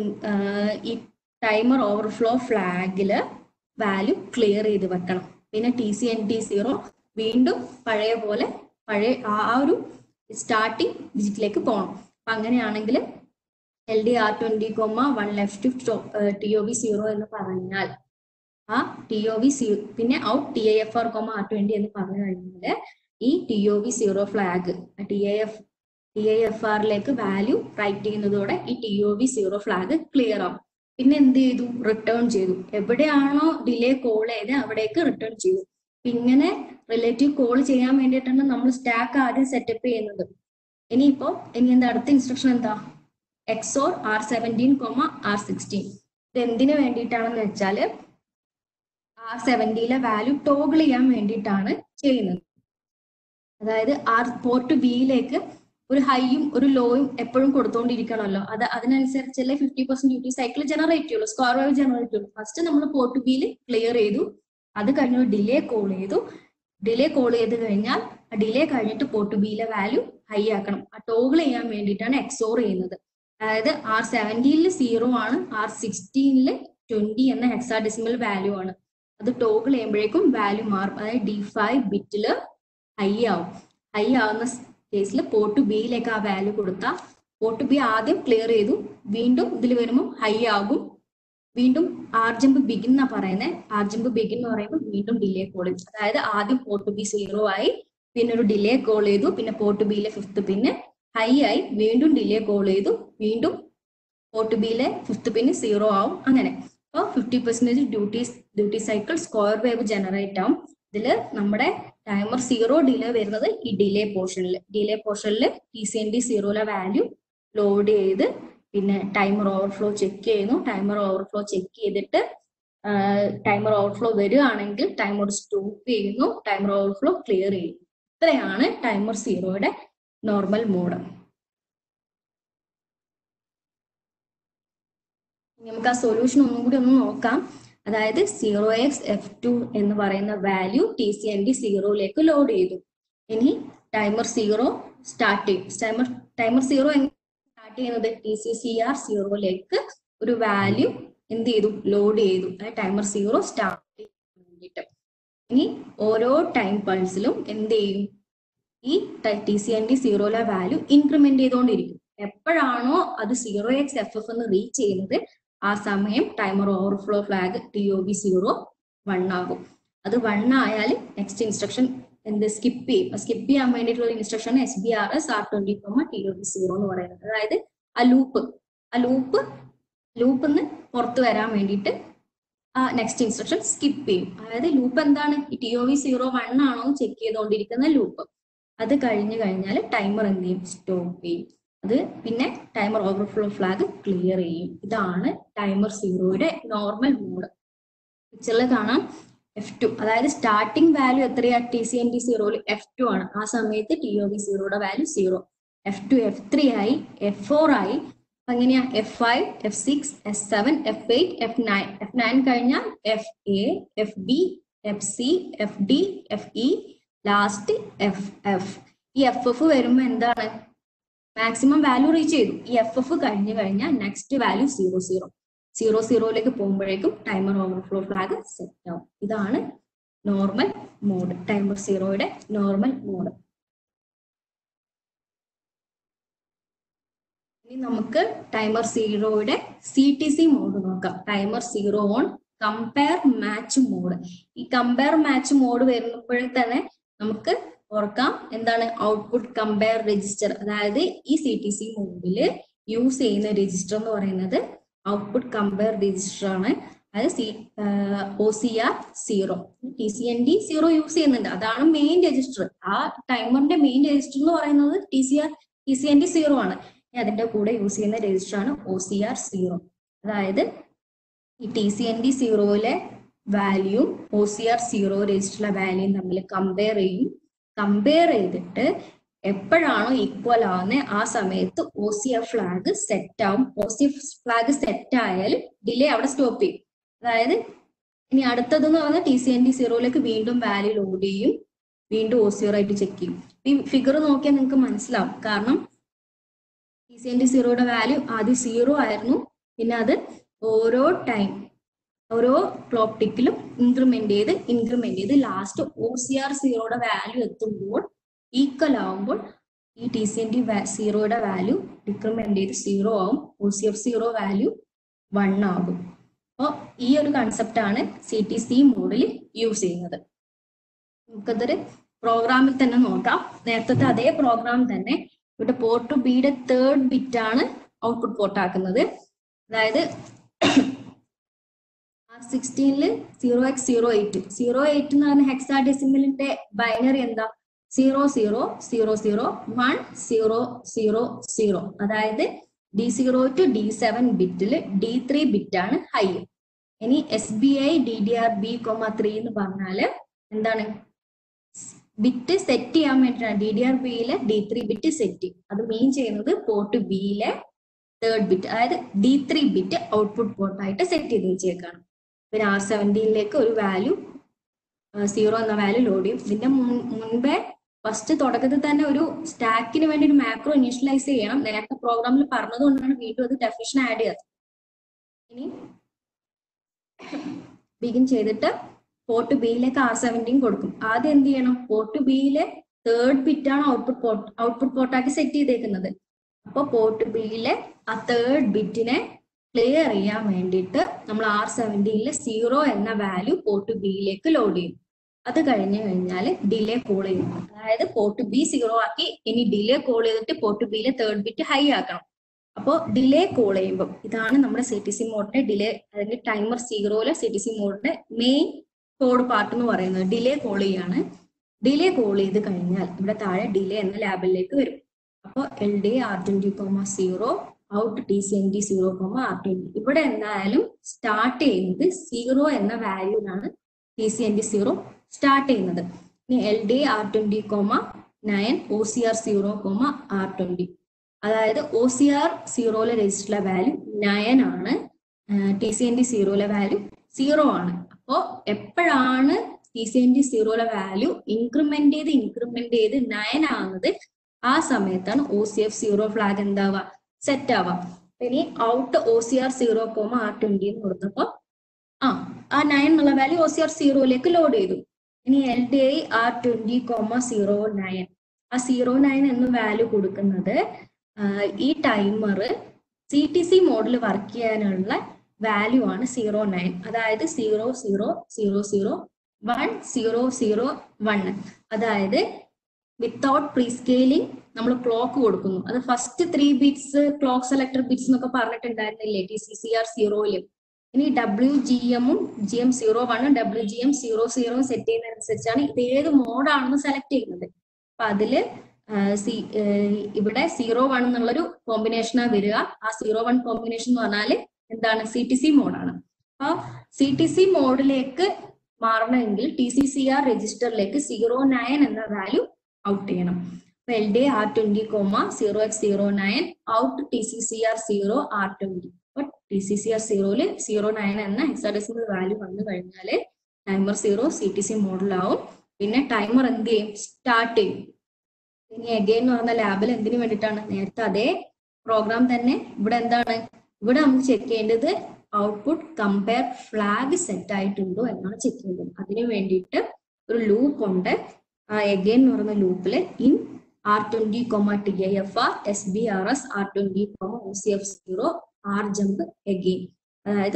Speaker 2: ഈ ടൈമർ ഓവർഫ്ലോ ഫ്ലാഗില് വാല്യൂ ക്ലിയർ ചെയ്ത് വെക്കണം പിന്നെ T C N T zero വീണ്ടും പഴയ പോലെ പഴയ ആ ഒരു സ്റ്റാർട്ടിങ് ഡിജിറ്റിലേക്ക് പോകണം അപ്പൊ അങ്ങനെയാണെങ്കിൽ L D R twenty comma one left T O B zero എന്ന് പറഞ്ഞാൽ ആ ടി ഒ ബി സീ പിന്നെ out T I F R comma R twenty എന്ന് പറഞ്ഞു കഴിഞ്ഞാൽ ഈ T O B zero flag T I F T I F ആറിലേക്ക് value write ചെയ്യുന്നതോടെ ഈ T O B zero flag clear ആവും പിന്നെ എന്ത് ചെയ്തു റിട്ടേൺ ചെയ്തു എവിടെയാണോ ഡിലേ കോൾ ചെയ്ത് അവിടേക്ക് റിട്ടേൺ ചെയ്തു ഇങ്ങനെ റിലേറ്റീവ് കോൾ ചെയ്യാൻ വേണ്ടിയിട്ടാണ് നമ്മൾ സ്റ്റാക്ക് ആദ്യം സെറ്റപ്പ് ചെയ്യുന്നത് ഇനിയിപ്പോ ഇനി എന്താ അടുത്ത ഇൻസ്ട്രക്ഷൻ എന്താ XOR R seventeen comma R sixteen ഇത് എന്തിനു വേണ്ടിയിട്ടാണെന്ന് വെച്ചാല് ആർ സെവൻറ്റിയിലെ വാല്യൂ ടോഗിൾ ചെയ്യാൻ വേണ്ടിയിട്ടാണ് ചെയ്യുന്നത് അതായത് ആർ പോർട്ട് ബിയിലേക്ക് ഒരു ഹൈയും ഒരു ലോയും എപ്പോഴും കൊടുത്തുകൊണ്ടിരിക്കണമല്ലോ അത് അതിനനുസരിച്ചല്ലേ fifty percent duty cycle generate ചെയ്യുള്ളൂ സ്ക്വയർ വേവ് ജനറേറ്റ് ചെയ്യുള്ളൂ ഫസ്റ്റ് നമ്മൾ പോർട്ട് ബിയിൽ ക്ലിയർ ചെയ്തു അത് കഴിഞ്ഞ് ഡിലേ കോൾ ചെയ്തു ഡിലേ കോൾ ചെയ്ത് കഴിഞ്ഞാൽ ആ ഡിലേ കഴിഞ്ഞിട്ട് പോർട്ട് ബിയിലെ വാല്യൂ ഹൈ ആക്കണം ആ ടോഗിൾ ചെയ്യാൻ വേണ്ടിയിട്ടാണ് എക്സോർ ചെയ്യുന്നത് അതായത് ആർ സെവൻറ്റീനിൽ സീറോ ആണ് ആർ സിക്സ്റ്റീനിൽ ട്വന്റി എന്ന ഹെക്സാഡെസിമൽ വാല്യൂ ആണ് അത് ടോഗിൾ ചെയ്യുമ്പോഴേക്കും വാല്യൂ മാറും അതായത് ഡി ഫൈവ് ബിറ്റില് ഹൈ ആവും ഹൈ ആവുന്ന കേസിൽ പോർട്ട് ബിയിലേക്ക് ആ വാല്യൂ കൊടുത്താൽ പോർട്ട് ബി ആദ്യം ക്ലിയർ ചെയ്തു വീണ്ടും ഇതിൽ വരുമ്പോൾ ഹൈ ആകും വീണ്ടും ആർ ജമ്പ് ബിഗിൻ എന്നാ പറയുന്നത് ആർ ജമ്പ് ബിഗിൻ എന്ന് പറയുമ്പോൾ വീണ്ടും ഡിലേ കോൾ ചെയ്തു അതായത് ആദ്യം പോർട്ട് ബി സീറോ ആയി പിന്നെ ഒരു ഡിലേ കോൾ ചെയ്തു പിന്നെ പോർട്ട് ബിയിലെ ഫിഫ്ത്ത് പിന്നെ ഹൈ ആയി വീണ്ടും ഡിലേ കോൾ ചെയ്തു വീണ്ടും പോർട്ട് ബിയിലെ ഫിഫ്ത്ത് പിന്നെ സീറോ ആവും അങ്ങനെ അപ്പോൾ fifty percentage duty duty cycle square wave generate ആവും ഇതിൽ നമ്മുടെ ടൈമർ സീറോ ഡിലേ വരുന്നത് ഈ ഡിലേ പോർഷനിൽ ഡിലേ പോർഷനിൽ ടി സി എൻ ഡി സീറോയിലെ വാല്യൂ ലോഡ് ചെയ്ത് പിന്നെ ടൈമർ ഓവർഫ്ലോ ചെക്ക് ചെയ്യുന്നു ടൈമർ ഓവർഫ്ലോ ചെക്ക് ചെയ്തിട്ട് ടൈമർ ഓവർഫ്ലോ വരികയാണെങ്കിൽ ടൈമർ സ്റ്റോപ്പ് ചെയ്യുന്നു ടൈമർ ഓവർഫ്ലോ ക്ലിയർ ചെയ്യുന്നു ഇത്രയാണ് ടൈമർ സീറോയുടെ നോർമൽ മോഡ് നമുക്ക് ആ സൊല്യൂഷൻ ഒന്നും കൂടി ഒന്ന് നോക്കാം അതായത് സീറോ എക്സ് എഫ് ടു എന്ന് പറയുന്ന value T C N D സീറോയിലേക്ക് ലോഡ് ചെയ്തു ഇനി ടൈമർ സീറോ സ്റ്റാർട്ട് ചെയ്യും ടൈമർ ടൈമർ സീറോ സ്റ്റാർട്ട് ചെയ്യുന്നത് ടി സി സി ആർ സീറോയിലേക്ക് ഒരു വാല്യൂ എന്ത് ചെയ്തു ലോഡ് ചെയ്തു അതായത് ടൈമർ സീറോ സ്റ്റാർട്ട് ചെയ്യാൻ വേണ്ടിയിട്ട് ഇനി ഓരോ ടൈം പൾസിലും എന്ത് ചെയ്യും ഈ ടി സി എൻ ഡി സീറോയിലെ വാല്യൂ ഇൻക്രിമെന്റ് ചെയ്തുകൊണ്ടിരിക്കും എപ്പോഴാണോ അത് സീറോ എക്സ് എഫ് എഫ് എന്ന് റീച്ച് ചെയ്യുന്നത് ആ സമയം timer overflow flag T O B zero one ആകും അത് വൺ ആയാൽ നെക്സ്റ്റ് ഇൻസ്ട്രക്ഷൻ എന്ത് സ്കിപ്പ് ചെയ്യും സ്കിപ്പ് ചെയ്യാൻ വേണ്ടിയിട്ടുള്ള instruction S B R S R twenty comma T O B zero എന്ന് പറയുന്നത് അതായത് ആ ലൂപ്പ് ആ ലൂപ്പ് ലൂപ്പിൽ നിന്ന് പുറത്ത് വരാൻ വേണ്ടിയിട്ട് ആ നെക്സ്റ്റ് ഇൻസ്ട്രക്ഷൻ സ്കിപ്പ് ചെയ്യും അതായത് ലൂപ്പ് എന്താണ് ഈ T O V zero one ആണോ എന്ന് ചെക്ക് ചെയ്തുകൊണ്ടിരിക്കുന്ന ലൂപ്പ് അത് കഴിഞ്ഞ് കഴിഞ്ഞാൽ ടൈമർ എന്ത് ചെയ്യും സ്റ്റോപ്പ് ചെയ്യും അത് പിന്നെ ടൈമർ ഓവർഫ്ലോ ഫ്ലാഗ് ക്ലിയർ ചെയ്യും ഇതാണ് ടൈമർ സീറോയുടെ നോർമൽ മോഡ് പിക്ചറിൽ കാണാം എഫ് ടു അതായത് സ്റ്റാർട്ടിംഗ് വാല്യൂ എത്രയാ ടി സി എൻ ടി സീറോയിൽ എഫ് ടു ആണ് ആ സമയത്ത് ടി ഒ ബി സീറോയുടെ value zero F two F three ആയി എഫ് ഫോർ ആയി അപ്പൊ എങ്ങനെയാ F five F six F seven F eight F nine F nine കഴിഞ്ഞാൽ F A F B F C F D F E last F F ഈ F F വരുമ്പോൾ എന്താണ് maximum value reach ചെയ്തു ഈ F F കഴിഞ്ഞു കഴിഞ്ഞാൽ next value zero zero zero സീറോയിലേക്ക് പോകുമ്പോഴേക്കും ടൈമർ ഓവർഫ്ലോ ഫ്ലാഗ് സെറ്റ് ആവും ഇതാണ് നോർമൽ മോഡ് ടൈമർ സീറോയുടെ നോർമൽ മോഡ് ഇനി നമുക്ക് ടൈമർ സീറോയുടെ സി ടി സി മോഡ് നോക്കാം timer zero on compare match mode ഈ കമ്പയർ മാച്ച് മോഡ് വരുമ്പോഴേ തന്നെ നമുക്ക് ഓർക്കാം എന്താണ് ഔട്ട്പുട്ട് കമ്പയർ രജിസ്റ്റർ അതായത് ഈ സി ടി സി മോഡില് യൂസ് ചെയ്യുന്ന രജിസ്റ്റർ എന്ന് പറയുന്നത് ഔട്ട്പുട്ട് കമ്പയർ രജിസ്റ്റർ ആണ് അതായത് C O C R zero T C N D zero use ചെയ്യുന്നുണ്ട് അതാണ് മെയിൻ രജിസ്റ്റർ ആ ടൈമറിന്റെ മെയിൻ രജിസ്റ്റർ എന്ന് പറയുന്നത് T C R T C N D zero ആണ് അതിന്റെ കൂടെ യൂസ് ചെയ്യുന്ന രജിസ്റ്റർ ആണ് ഒ സി ആർ സീറോ അതായത് ഈ ടി സി എൻ ഡി സീറോയിലെ value O C R zero രജിസ്റ്ററിലെ വാല്യൂയും തമ്മിൽ കമ്പയർ ചെയ്യും കമ്പയർ ചെയ്തിട്ട് എപ്പോഴാണോ ഈക്വൽ ആവുന്നത് ആ സമയത്ത് O C F flag set ആവും O C F flag set ആയാൽ ഡിലേ അവിടെ സ്റ്റോപ്പ് ചെയ്യും അതായത് ഇനി അടുത്തത് എന്ന് പറഞ്ഞാൽ ടി സി എൻ ഡി സീറോയിലേക്ക് വീണ്ടും വാല്യൂ ലോഡ് ചെയ്യും വീണ്ടും ഒ സി ആയിട്ട് ചെക്ക് ചെയ്യും ഈ ഫിഗർ നോക്കിയാൽ നിങ്ങൾക്ക് മനസ്സിലാവും കാരണം ടി സി എൻ ഡി സീറോയുടെ വാല്യൂ ആദ്യം സീറോ ആയിരുന്നു പിന്നെ അത് ഓരോ ടൈം ഓരോ ക്ലോക്ക് ടിക്കിലും ഇൻക്രിമെന്റ് ചെയ്ത് ഇൻക്രിമെന്റ് ചെയ്ത് ലാസ്റ്റ് ഒ സി ആർ സീറോയുടെ വാല്യൂ എത്തുമ്പോൾ ഈക്വൽ ആവുമ്പോൾ ഈ ടി സി എൻ ഡി സീറോയുടെ വാല്യൂ ഡിക്രിമെന്റ് ചെയ്ത് സീറോ ആവും O C F zero value one ആകും അപ്പോൾ ഈ ഒരു കൺസെപ്റ്റ് ആണ് സി ടി സി മോഡിൽ യൂസ് ചെയ്യുന്നത് നമുക്കതൊരു പ്രോഗ്രാമിൽ തന്നെ നോക്കാം നേരത്തെ അതേ പ്രോഗ്രാം തന്നെ ഇവിടെ പോർട്ട് ടു ബിയുടെ തേർഡ് ബിറ്റ് ആണ് ഔട്ട്പുട്ട് പോർട്ട് ആക്കുന്നത് അതായത് ആർ സിക്സ്റ്റീനില് zero X zero eight zero eight എന്ന് പറഞ്ഞ ഹെക്സാ ഡെസിമലിന്റെ ബൈനറി എന്താ zero zero zero zero one zero zero zero അതായത് D zero to D seven ബിറ്റിൽ ഡി ത്രീ ബിറ്റ് ആണ് ഹൈ ഇനി S B I D D R B comma three എന്ന് പറഞ്ഞാല് എന്താണ് ബിറ്റ് സെറ്റ് ചെയ്യാൻ വേണ്ടിയിട്ടാണ് ഡി ഡി ആർ ബിയിലെ ഡി ത്രീ ബിറ്റ് സെറ്റ് അത് മീൻ ചെയ്യുന്നത് പോർട്ട് ബിയിലെ തേർഡ് ബിറ്റ് അതായത് ഡി ത്രീ ബിറ്റ് ഔട്ട്പുട്ട് പോർട്ടായിട്ട് സെറ്റ് ചെയ്ത് വെച്ചേക്കാണ് പിന്നെ ആർ സെവൻറ്റീനിലേക്ക് ഒരു വാല്യൂ സീറോ എന്ന വാല്യൂ ലോഡ് ചെയ്യും ഇതിന്റെ മുൻ- മുൻപേ ഫസ്റ്റ് തുടക്കത്തിൽ തന്നെ ഒരു സ്റ്റാക്കിന് വേണ്ടി ഒരു മാക്രോ ഇനീഷ്യലൈസ് ചെയ്യണം നേരത്തെ പ്രോഗ്രാമിൽ പറഞ്ഞതുകൊണ്ടാണ് വീണ്ടും അത് ഡെഫിഷൻ ആഡ് ചെയ്തത് ഇനി ബിഗിൻ ചെയ്തിട്ട് പോർട്ട് ബിയിലേക്ക് ആർ സെവൻറ്റീൻ കൊടുക്കും ആദ്യം എന്ത് ചെയ്യണം പോർട്ട് ബിയിലെ തേർഡ് ബിറ്റാണ് ഔട്ട്പുട്ട് പോർട്ട് ഔട്ട്പുട്ട് പോർട്ടാക്കി സെറ്റ് ചെയ്തേക്കുന്നത് അപ്പൊ പോർട്ട് ബിയിലെ ആ തേർഡ് ബിറ്റിനെ ക്ലിയർ ചെയ്യാൻ വേണ്ടിയിട്ട് നമ്മൾ ആർ സെവൻറ്റീനിലെ സീറോ എന്ന വാല്യൂ പോർട്ട് ബിയിലേക്ക് ലോഡ് ചെയ്യും അത് കഴിഞ്ഞു കഴിഞ്ഞാൽ ഡിലേ കോൾ ചെയ്യും അതായത് പോർട്ട് ബി സീറോ ആക്കി ഇനി ഡിലേ കോൾ ചെയ്തിട്ട് പോർട്ട് ബിയിലെ തേർഡ് ബിറ്റ് ഹൈ ആക്കണം അപ്പോൾ ഡിലേ കോൾ ചെയ്യുമ്പോൾ ഇതാണ് നമ്മുടെ സി ടി സി മോഡിന്റെ ഡിലേ അല്ലെങ്കിൽ ടൈമർ സീറോയിലെ സി ടി സി മോഡിന്റെ മെയിൻ കോഡ് പാർട്ട് എന്ന് പറയുന്നത് ഡിലേ കോൾ ചെയ്യാണ് ഡിലേ കോൾ ചെയ്ത് കഴിഞ്ഞാൽ ഇവിടെ താഴെ ഡിലേ എന്ന ലാബിലേക്ക് വരും അപ്പോൾ L D R twenty comma zero out T C N D zero comma R twenty ഇവിടെ എന്തായാലും സ്റ്റാർട്ട് ചെയ്യുന്നത് സീറോ എന്ന വാല്യൂലാണ് T C N D zero start ചെയ്യുന്നത് ഇനി L D R twenty comma nine O C R zero comma R twenty അതായത് O C R സീറോയിലെ രജിസ്റ്ററിലെ വാല്യൂ നയൻ ആണ് ടി സി എൻ ഡി സീറോയിലെ വാല്യൂ സീറോ ആണ് അപ്പോൾ എപ്പോഴാണ് ടി സി എൻ ഡി സീറോയിലെ വാല്യൂ ഇൻക്രിമെന്റ് ചെയ്ത് ഇൻക്രിമെന്റ് ചെയ്ത് നയൻ ആകുന്നത് ആ സമയത്താണ് O C F zero flag എന്താവുക സെറ്റ് ആവാം ഇനി out O C R zero comma R twenty എന്ന് കൊടുത്തപ്പോ ആ ആ നയൻ എന്നുള്ള വാല്യൂ ഒ സി ആർ സീറോയിലേക്ക് ലോഡ് ചെയ്തു ഇനി L D I R twenty comma zero nine ആ സീറോ നയൻ എന്ന വാല്യൂ കൊടുക്കുന്നത് ആ, ഈ ടൈമർ സി ടി സി മോഡിൽ വർക്ക് ചെയ്യാനുള്ള വാല്യൂ ആണ് സീറോ നയൻ അതായത് zero zero zero zero one zero zero one അതായത് വിത്തൗട്ട് പ്രീ സ്കെയിലിംഗ് നമ്മൾ ക്ലോക്ക് കൊടുക്കുന്നു അത് first three bits clock selector bits എന്നൊക്കെ പറഞ്ഞിട്ടുണ്ടായിരുന്നില്ലേ ടി സി സി ആർ സീറോയില് ഇനി ഡബ്ല്യു ജി എമ്മും ജി എം സീറോ വണ്ണും W G M zero zero set ചെയ്യുന്നതനുസരിച്ചാണ് ഇത് ഏത് മോഡാണെന്ന് സെലക്ട് ചെയ്യുന്നത് അപ്പൊ അതില് ആ, സി ഏഹ് ഇവിടെ സീറോ വൺ എന്നുള്ളൊരു കോമ്പിനേഷനാ വരിക ആ സീറോ വൺ കോമ്പിനേഷൻ എന്ന് പറഞ്ഞാല് എന്താണ് സി ടി സി മോഡാണ് അപ്പൊ സി ടി സി മോഡിലേക്ക് മാറണമെങ്കിൽ ടി സി സി ആർ രജിസ്റ്ററിലേക്ക് സീറോ നയൻ എന്ന വാല്യൂ ഔട്ട് ചെയ്യണം അപ്പൊ L D R twenty comma zero X zero nine out T C C R zero R twenty അപ്പൊ T C C R സീറോയില് zero nine എന്ന hexadecimal value വന്നു കഴിഞ്ഞാല് timer zero C T C മോഡലാവും പിന്നെ timer എന്ത് ചെയ്യും start ചെയ്യും ഇനി അഗൈൻ എന്ന് പറഞ്ഞ ലാബിൽ എന്തിനു വേണ്ടിയിട്ടാണ് നേരത്തെ അതേ പ്രോഗ്രാം തന്നെ ഇവിടെ എന്താണ് ഇവിടെ നമുക്ക് ചെക്ക് ചെയ്യേണ്ടത് ഔട്ട്പുട്ട് കമ്പയർ ഫ്ലാഗ് സെറ്റ് ആയിട്ടുണ്ടോ എന്നാണ് ചെക്ക് ചെയ്യേണ്ടത് അതിനു വേണ്ടിയിട്ട് ഒരു ലൂപ്പ് ഉണ്ട് ആ എഗൈൻ എന്ന് പറയുന്ന ലൂപ്പിൽ in R twenty comma T I F R S B R S R twenty comma O C F zero R jump again അതായത്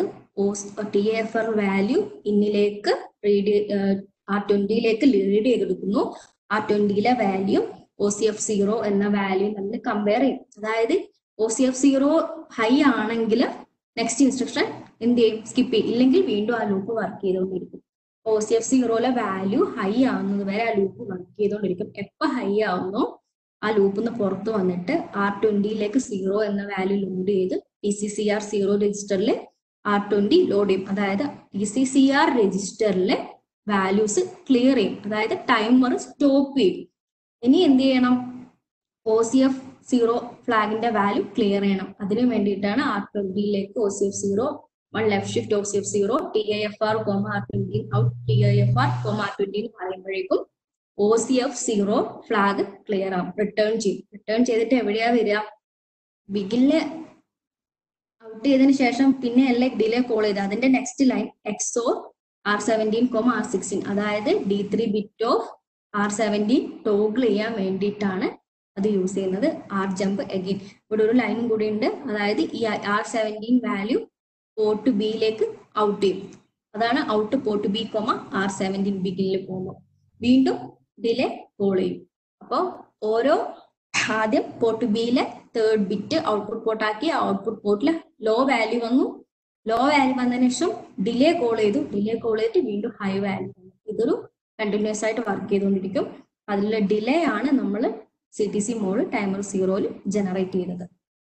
Speaker 2: ടി എഫ് ആർ വാല്യൂ ഇന്നിലേക്ക് റീഡ് ആർ ട്വന്റിയിലേക്ക് ലീഡ് ചെയ്തെടുക്കുന്നു R ട്വന്റിയിലെ value O C F zero എന്ന value തമ്മിൽ compare ചെയ്യും അതായത് O C F zero high ആണെങ്കിൽ നെക്സ്റ്റ് ഇൻസ്ട്രക്ഷൻ എന്ത് ചെയ്യും സ്കിപ്പ് ചെയ്യും ഇല്ലെങ്കിൽ വീണ്ടും ആ ലൂപ്പ് വർക്ക് ചെയ്തുകൊണ്ടിരിക്കും ഒ സി എഫ് സീറോയിലെ വാല്യൂ ഹൈ ആവുന്നത് വരെ ആ ലൂപ്പ് വർക്ക് ചെയ്തുകൊണ്ടിരിക്കും എപ്പോ ഹൈ ആവുന്നോ ആ ലൂപ്പിൽ നിന്ന് പുറത്ത് വന്നിട്ട് ആർ ട്വന്റിയിലേക്ക് സീറോ എന്ന വാല്യൂ ലോഡ് ചെയ്ത് T C C R zero രജിസ്റ്ററിൽ ആർ ട്വന്റി ലോഡ് ചെയ്യും അതായത് ടി സി സി ആർ രജിസ്റ്ററിൽ വാല്യൂസ് ക്ലിയർ ചെയ്യും അതായത് ടൈമർ സ്റ്റോപ്പ് ചെയ്യും ഇനി എന്ത് ചെയ്യണം ഒ സി എഫ് സീറോ ഫ്ലാഗിന്റെ വാല്യൂ ക്ലിയർ ചെയ്യണം അതിനു വേണ്ടിയിട്ടാണ് ആർ ട്വന്റിയിലേക്ക് O C F zero one left shift O C F zero T I F R comma R twenty out T I F R comma R twenty എന്ന് പറയുമ്പോഴേക്കും O C F zero flag clear ആവും return ചെയ്യും return ചെയ്തിട്ട് എവിടെയാ വരിക Bigil out ചെയ്തതിന് ശേഷം പിന്നെ എല്ലാം ഡിലേ കോൾ ചെയ്ത് അതിന്റെ next line XOR R seventeen comma R sixteen അതായത് D three bit of R seventeen toggle ചെയ്യാൻ വേണ്ടിയിട്ടാണ് അത് യൂസ് ചെയ്യുന്നത് ആർ ജമ്പ് അഗെയിൻ ഇവിടെ ഒരു ലൈനും കൂടി ഉണ്ട് അതായത് ഈ ആർ സെവൻറ്റീൻ വാല്യൂ പോർട്ട് ബിയിലേക്ക് ഔട്ട് ചെയ്യും അതാണ് out port B comma R seventeen ബിഗിനിൽ പോകുമ്പോൾ വീണ്ടും ഡിലേ കോൾ ചെയ്യും അപ്പോൾ ഓരോ ആദ്യം പോർട്ട് ബിയിലെ തേർഡ് ബിറ്റ് ഔട്ട്പുട്ട് പോർട്ട് ആക്കി ഔട്ട്പുട്ട് പോർട്ടിൽ ലോ വാല്യൂ വന്നു ലോ വാല്യൂ വന്നതിന് ശേഷം ഡിലേ കോൾ ചെയ്തു ഡിലേ കോൾ ചെയ്തിട്ട് വീണ്ടും ഹൈ വാല്യൂ വന്നു ഇതൊരു കണ്ടിന്യൂസ് ആയിട്ട് വർക്ക് ചെയ്തുകൊണ്ടിരിക്കും അതിലെ ഡിലേ ആണ് നമ്മൾ C T C mode timer സീറോയിൽ ജനറേറ്റ് ചെയ്തത്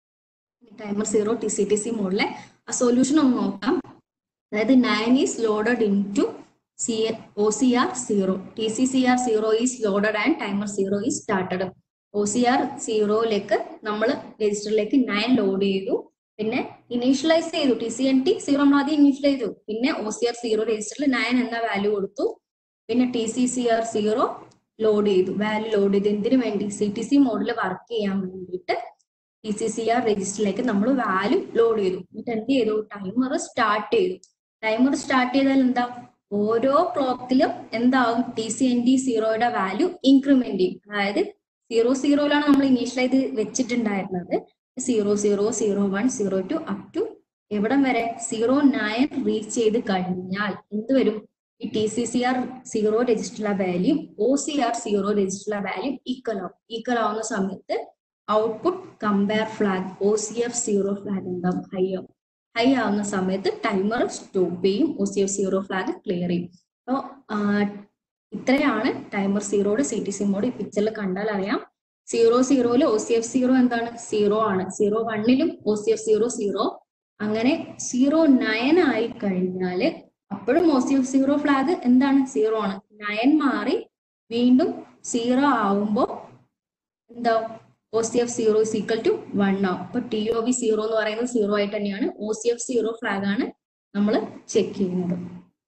Speaker 2: timer zero T C T C മോഡിലെ ആ സൊല്യൂഷൻ ഒന്ന് നോക്കാം അതായത് nine is loaded into C O C R zero T C C R zero is loaded and timer zero is started O C R സീറോയിലേക്ക് നമ്മൾ രജിസ്റ്ററിലേക്ക് nine load ചെയ്തു പിന്നെ ഇനീഷ്യലൈസ് ചെയ്തു T C N T zero നമ്മൾ ആദ്യം initialize ചെയ്തു പിന്നെ ഒ സി ആർ സീറോ രജിസ്റ്ററിൽ നയൻ എന്ന വാല്യൂ കൊടുത്തു പിന്നെ T C C R zero load ചെയ്തു വാല്യൂ ലോഡ് ചെയ്തു എന്തിനു വേണ്ടി സി ടി സി മോഡിൽ വർക്ക് ചെയ്യാൻ വേണ്ടിയിട്ട് ടി സി സി ആർ രജിസ്റ്ററിലേക്ക് നമ്മൾ വാല്യൂ ലോഡ് ചെയ്തു എന്നിട്ട് എന്ത് ചെയ്തു ടൈമർ സ്റ്റാർട്ട് ചെയ്തു ടൈമർ സ്റ്റാർട്ട് ചെയ്താൽ എന്താ ഓരോ ക്ലോക്കിലും എന്താവും ടി സി എൻ ഡി സീറോയുടെ വാല്യൂ ഇൻക്രിമെന്റ് ചെയ്യും അതായത് സീറോ സീറോയിലാണ് നമ്മൾ ഇനീഷ്യലൈത് വെച്ചിട്ടുണ്ടായിരുന്നത് zero zero zero one zero two up to എവിടം വരെ സീറോ നയൻ റീച്ച് ചെയ്ത് കഴിഞ്ഞാൽ എന്ത് വരും ഈ T C C R zero രജിസ്റ്ററിലെ value O C R zero രജിസ്റ്ററിലെ വാല്യൂ ഈക്വൽ ആവും ഈക്വൽ ആവുന്ന സമയത്ത് output compare flag O C F zero flag ഉണ്ടാവും ഹൈ ആവും ഹൈ ആവുന്ന സമയത്ത് ടൈമർ സ്റ്റോപ്പ് ചെയ്യും O C F zero flag clear ചെയ്യും അപ്പോൾ ഇത്രയാണ് ടൈമർ സീറോയുടെ സി ടി സി മോഡ് ഈ പിക്ചറിൽ കണ്ടാൽ അറിയാം സീറോ സീറോയില് ഒ സി എഫ് സീറോ എന്താണ് സീറോ ആണ് സീറോ വണ്ണിലും O C F zero zero അങ്ങനെ സീറോ നയൻ ആയി കഴിഞ്ഞാല് അപ്പോഴും O C F zero flag എന്താണ് സീറോ ആണ് നയൻ മാറി വീണ്ടും സീറോ ആവുമ്പോൾ എന്താവും O C F zero is equal to one ആവും അപ്പൊ ടി ഒ വി സീറോ എന്ന് പറയുന്നത് സീറോ ആയിട്ട് തന്നെയാണ് O C F zero flag ആണ് നമ്മൾ ചെക്ക് ചെയ്യുന്നത്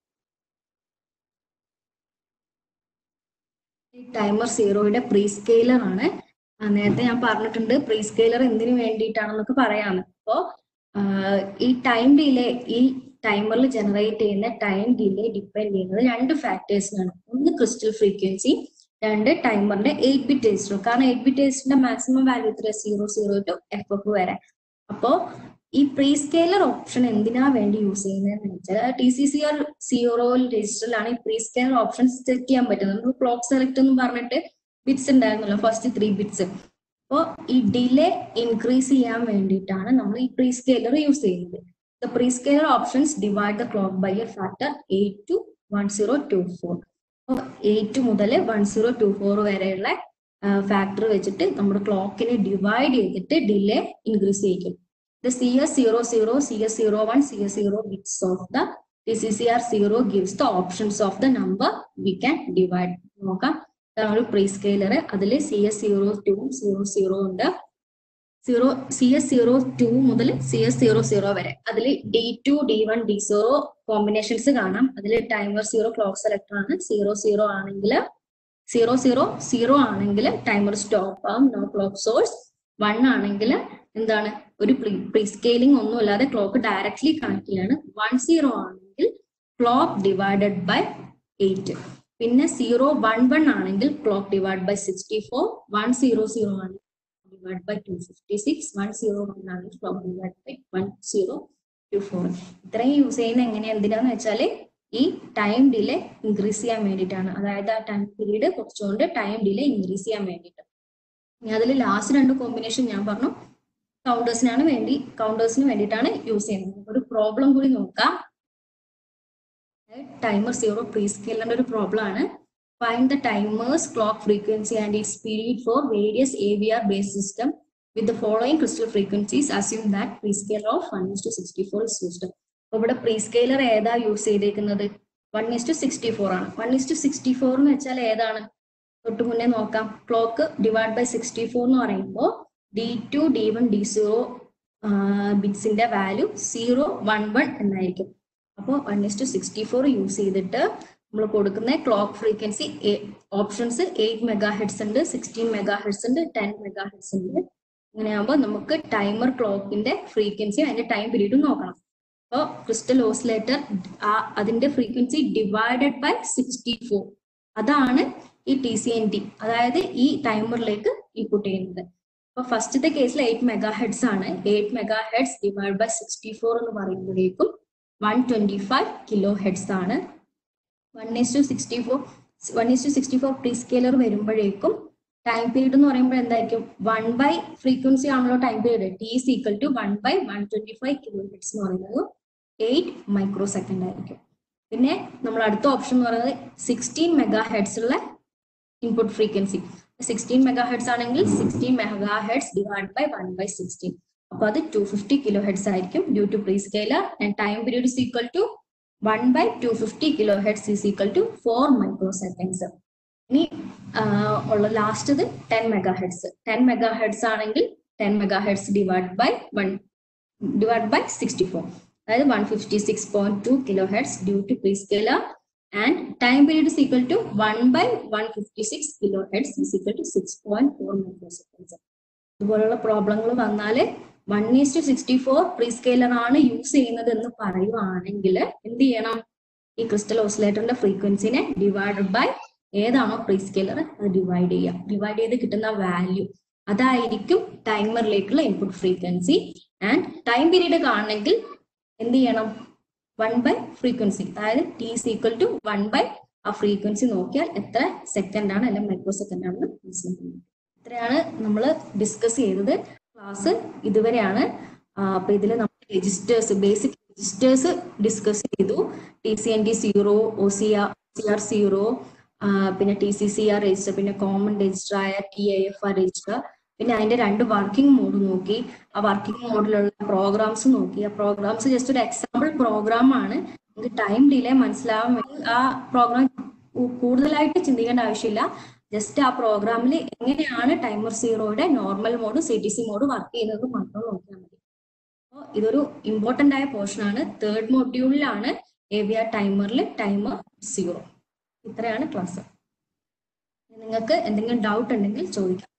Speaker 2: ടൈമർ സീറോയുടെ പ്രീ സ്കെയിലർ ആണ് ആ, നേരത്തെ ഞാൻ പറഞ്ഞിട്ടുണ്ട് പ്രീ സ്കെയിലർ എന്തിനു വേണ്ടിയിട്ടാണെന്നൊക്കെ പറയാന്ന് അപ്പോ ഈ ടൈം ഡിലേ ഈ ടൈമറിൽ ജനറേറ്റ് ചെയ്യുന്ന ടൈം ഡിലേ ഡിപ്പെൻഡ് ചെയ്യുന്നത് രണ്ട് ഫാക്ടേഴ്സിനാണ് ഒന്ന് ക്രിസ്റ്റൽ ഫ്രീക്വൻസി രണ്ട് ടൈമറിന്റെ എയ്റ്റ് ബിറ്റ് രജിസ്റ്റർ കാരണം എയ്റ്റ് ബിറ്റ് രജിസ്റ്ററിന്റെ മാക്സിമം വാല്യൂ എത്ര zero zero to F F വരെ അപ്പോ ഈ പ്രീ സ്കെയിലർ ഓപ്ഷൻ എന്തിനാ വേണ്ടി യൂസ് ചെയ്യുന്നതെന്ന് വെച്ചാൽ T C C R zero രജിസ്റ്ററിലാണ് ഈ പ്രീ സ്കെയിലർ ഓപ്ഷൻ സെറ്റ് ചെയ്യാൻ പറ്റുന്നത് നമുക്ക് ക്ലോക്ക് സെലക്ട് എന്ന് പറഞ്ഞിട്ട് ബിറ്റ്സ് ഉണ്ടായിരുന്നല്ലോ ഫസ്റ്റ് ത്രീ ബിറ്റ്സ് അപ്പോൾ ഈ ഡിലേ ഇൻക്രീസ് ചെയ്യാൻ വേണ്ടിയിട്ടാണ് നമ്മൾ ഈ പ്രീ സ്കെയിലർ യൂസ് ചെയ്യുന്നത് the prescaler options divide the clock by a factor eight to one zero two four അപ്പോൾ എയ്റ്റ് മുതൽ വൺ സീറോ ടു ഫോർ വരെയുള്ള ഫാക്ടർ വെച്ചിട്ട് നമ്മുടെ ക്ലോക്കിനെ ഡിവൈഡ് ചെയ്തിട്ട് ഡിലേ ഇൻക്രീസ് ചെയ്യിക്കും The CS00, CS01, CS0 bits of the TCCR0 gives the options of the number we can divide. നോക്കാം ഇതാണ് ഒരു പ്രീ സ്കെയിലർ അതിൽ C S zero two zero zero ഉണ്ട് zero C S zero two മുതൽ C S zero zero വരെ അതിൽ D two D one D zero combinations കാണാം അതിൽ ടൈമർ സീറോ ക്ലോക്ക് സെലക്ടർ ആണ് സീറോ സീറോ ആണെങ്കിൽ സീറോ സീറോ സീറോ ആണെങ്കിൽ timer stop ആവും നോ ക്ലോക്ക് സോഴ്സ് വൺ ആണെങ്കിൽ എന്താണ് ഒരു പ്രീ സ്കെയിലിംഗ് ഒന്നും ഇല്ലാതെ ക്ലോക്ക് ഡയറക്ട്ലി കണക്ട് ചെയ്യാണ് വൺ സീറോ ആണെങ്കിൽ ക്ലോക്ക് ഡിവൈഡഡ് ബൈ എയ്റ്റ് പിന്നെ സീറോ വൺ വൺ ആണെങ്കിൽ clock divide by sixty four one zero zero ആണെങ്കിൽ divide by two fifty six one zero one ആണെങ്കിൽ clock divide by one zero two four ഇത്രയും use ചെയ്യുന്നത് എങ്ങനെ എന്തിനാന്ന് വെച്ചാൽ ഈ ടൈം ഡിലേ ഇൻക്രീസ് ചെയ്യാൻ വേണ്ടിയിട്ടാണ് അതായത് ആ ടൈം പീരീഡ് കുറച്ചുകൊണ്ട് ടൈം ഡിലേ ഇൻക്രീസ് ചെയ്യാൻ വേണ്ടിയിട്ട് ഇനി അതിൽ ലാസ്റ്റ് രണ്ട് കോമ്പിനേഷൻ ഞാൻ പറഞ്ഞു കൗണ്ടേഴ്സിനാണ് വേണ്ടി കൗണ്ടേഴ്സിന് വേണ്ടിയിട്ടാണ് യൂസ് ചെയ്യുന്നത് ഒരു പ്രോബ്ലം കൂടി നോക്കാം ടൈമർ സീറോ പ്രീ സ്കെയിലിന്റെ ഒരു പ്രോബ്ലം ആണ് find the timer's clock frequency and its period for various A V R base system with the following crystal frequencies assume that prescaler of one is to sixty four is used അപ്പൊ ഇവിടെ prescaler ഏതാ use ചെയ്തേക്കുന്നത് one is to sixty four ആണ് one is to sixty four എന്ന് വെച്ചാൽ ഏതാണ് തൊട്ട് മുന്നേ നോക്കാം clock divide by sixty four എന്ന് പറയുമ്പോൾ D two D one D zero ബിറ്റ്സിന്റെ വാല്യൂ സീറോ വൺ വൺ എന്നായിരിക്കും അപ്പോൾ one is to sixty four use ചെയ്തിട്ട് നമ്മൾ കൊടുക്കുന്ന clock frequency options eight megahertz ഉണ്ട് സിക്സ്റ്റീൻ മെഗാ ഹെഡ്സ് ഉണ്ട് ടെൻ മെഗാ ഹെഡ്സ് ഉണ്ട് അങ്ങനെയാകുമ്പോൾ നമുക്ക് ടൈമർ ക്ലോക്കിന്റെ ഫ്രീക്വൻസി അതിന്റെ ടൈം പീരീഡും നോക്കണം അപ്പോൾ ക്രിസ്റ്റൽ ഓസിലേറ്റർ അതിന്റെ frequency divided by sixty four അതാണ് ഈ ടി സി എൻ ടി അതായത് ഈ ടൈമറിലേക്ക് ഇൻപുട്ട് ചെയ്യുന്നത് അപ്പൊ ഫസ്റ്റത്തെ കേസിൽ എയ്റ്റ് മെഗാ ഹെഡ്സ് ആണ് eight megahertz divide by sixty four എന്ന് പറയുമ്പോഴേക്കും one twenty five kilohertz ആണ് one is to sixty four one is to sixty four prescaler വരുമ്പോഴേക്കും ടൈം പീരീഡ് എന്ന് പറയുമ്പോൾ എന്തായിരിക്കും വൺ ബൈ ഫ്രീക്വൻസി ആണല്ലോ time period T is equal to one by one twenty five kilohertz എന്ന് പറയുന്നത് eight micro second ആയിരിക്കും പിന്നെ നമ്മൾ അടുത്ത ഓപ്ഷൻ എന്ന് പറയുന്നത് സിക്സ്റ്റീൻ മെഗാ ഹെഡ്സ് ഉള്ള input frequency sixteen megahertz ആണെങ്കിൽ sixteen megahertz divide by one by sixteen അപ്പൊ അത് ടു ഫിഫ്റ്റി കിലോ ഹെഡ്സ് ആയിരിക്കും due to prescaler and time period is equal to one by two fifty kilohertz is equal to four microseconds ഇനി ഉള്ള ലാസ്റ്റത് ten megahertz ten megahertz ആണെങ്കിൽ ten megahertz divide by one divide by sixty four അതായത് one fifty six point two kilohertz due to prescaler and time period is equal to one by one fifty six kilohertz is equal to six point four microseconds ഇതുപോലുള്ള പ്രോബ്ലങ്ങൾ വന്നാൽ one is to sixty four prescaler ആണ് use ചെയ്യുന്നത് എന്ന് പറയുവാണെങ്കിൽ എന്ത് ചെയ്യണം ഈ ക്രിസ്റ്റൽ ഓസിലേറ്ററിന്റെ ഫ്രീക്വൻസിനെ ഡിവൈഡഡ് ബൈ ഏതാണോ പ്രീ സ്കെയിലർ അത് ഡിവൈഡ് ചെയ്യുക ഡിവൈഡ് ചെയ്ത് കിട്ടുന്ന വാല്യൂ അതായിരിക്കും ടൈമറിലേക്കുള്ള input frequency and time period കാണണമെങ്കിൽ എന്ത് ചെയ്യണം വൺ ബൈ ഫ്രീക്വൻസി അതായത് T is equal to one by ആ ഫ്രീക്വൻസി നോക്കിയാൽ എത്ര സെക്കൻഡ് ആണ് അല്ലെങ്കിൽ മൈക്രോ സെക്കൻഡ് ആണെന്ന് മനസ്സിലാക്കുന്നത് ഇത്രയാണ് നമ്മൾ ഡിസ്കസ് ചെയ്തത് ക്ലാസ് ഇതുവരെയാണ് ആ, അപ്പൊ ഇതിൽ നമ്മൾ രജിസ്റ്റേഴ്സ് ബേസിക് രജിസ്റ്റേഴ്സ് ഡിസ്കസ് ചെയ്തു T C N T zero O C R C R zero പിന്നെ T C C R register പിന്നെ കോമൺ രജിസ്റ്റർ ആയ T I F R register പിന്നെ അതിന്റെ രണ്ട് വർക്കിംഗ് മോഡ് നോക്കി ആ വർക്കിംഗ് മോഡിലുള്ള പ്രോഗ്രാംസ് നോക്കി ആ പ്രോഗ്രാംസ് ജസ്റ്റ് ഒരു എക്സാമ്പിൾ പ്രോഗ്രാം ആണ് നമുക്ക് ടൈം ഡിലേ മനസ്സിലാവാൻ വേണ്ടി ആ പ്രോഗ്രാം കൂടുതലായിട്ട് ചിന്തിക്കേണ്ട ആവശ്യമില്ല ജസ്റ്റ് ആ പ്രോഗ്രാമിൽ എങ്ങനെയാണ് ടൈമർ സീറോയുടെ normal mode C T C mode work ചെയ്യുന്നത് മാത്രം നോക്കിയാൽ മതി അപ്പോൾ ഇതൊരു ഇമ്പോർട്ടന്റ് ആയ പോർഷൻ ആണ് തേർഡ് മൊഡ്യൂളിലാണ് എ വി ആർ ടൈമറിൽ ടൈമർ സീറോ ഇത്രയാണ് ക്ലാസ് നിങ്ങൾക്ക് എന്തെങ്കിലും ഡൗട്ട് ഉണ്ടെങ്കിൽ ചോദിക്കാം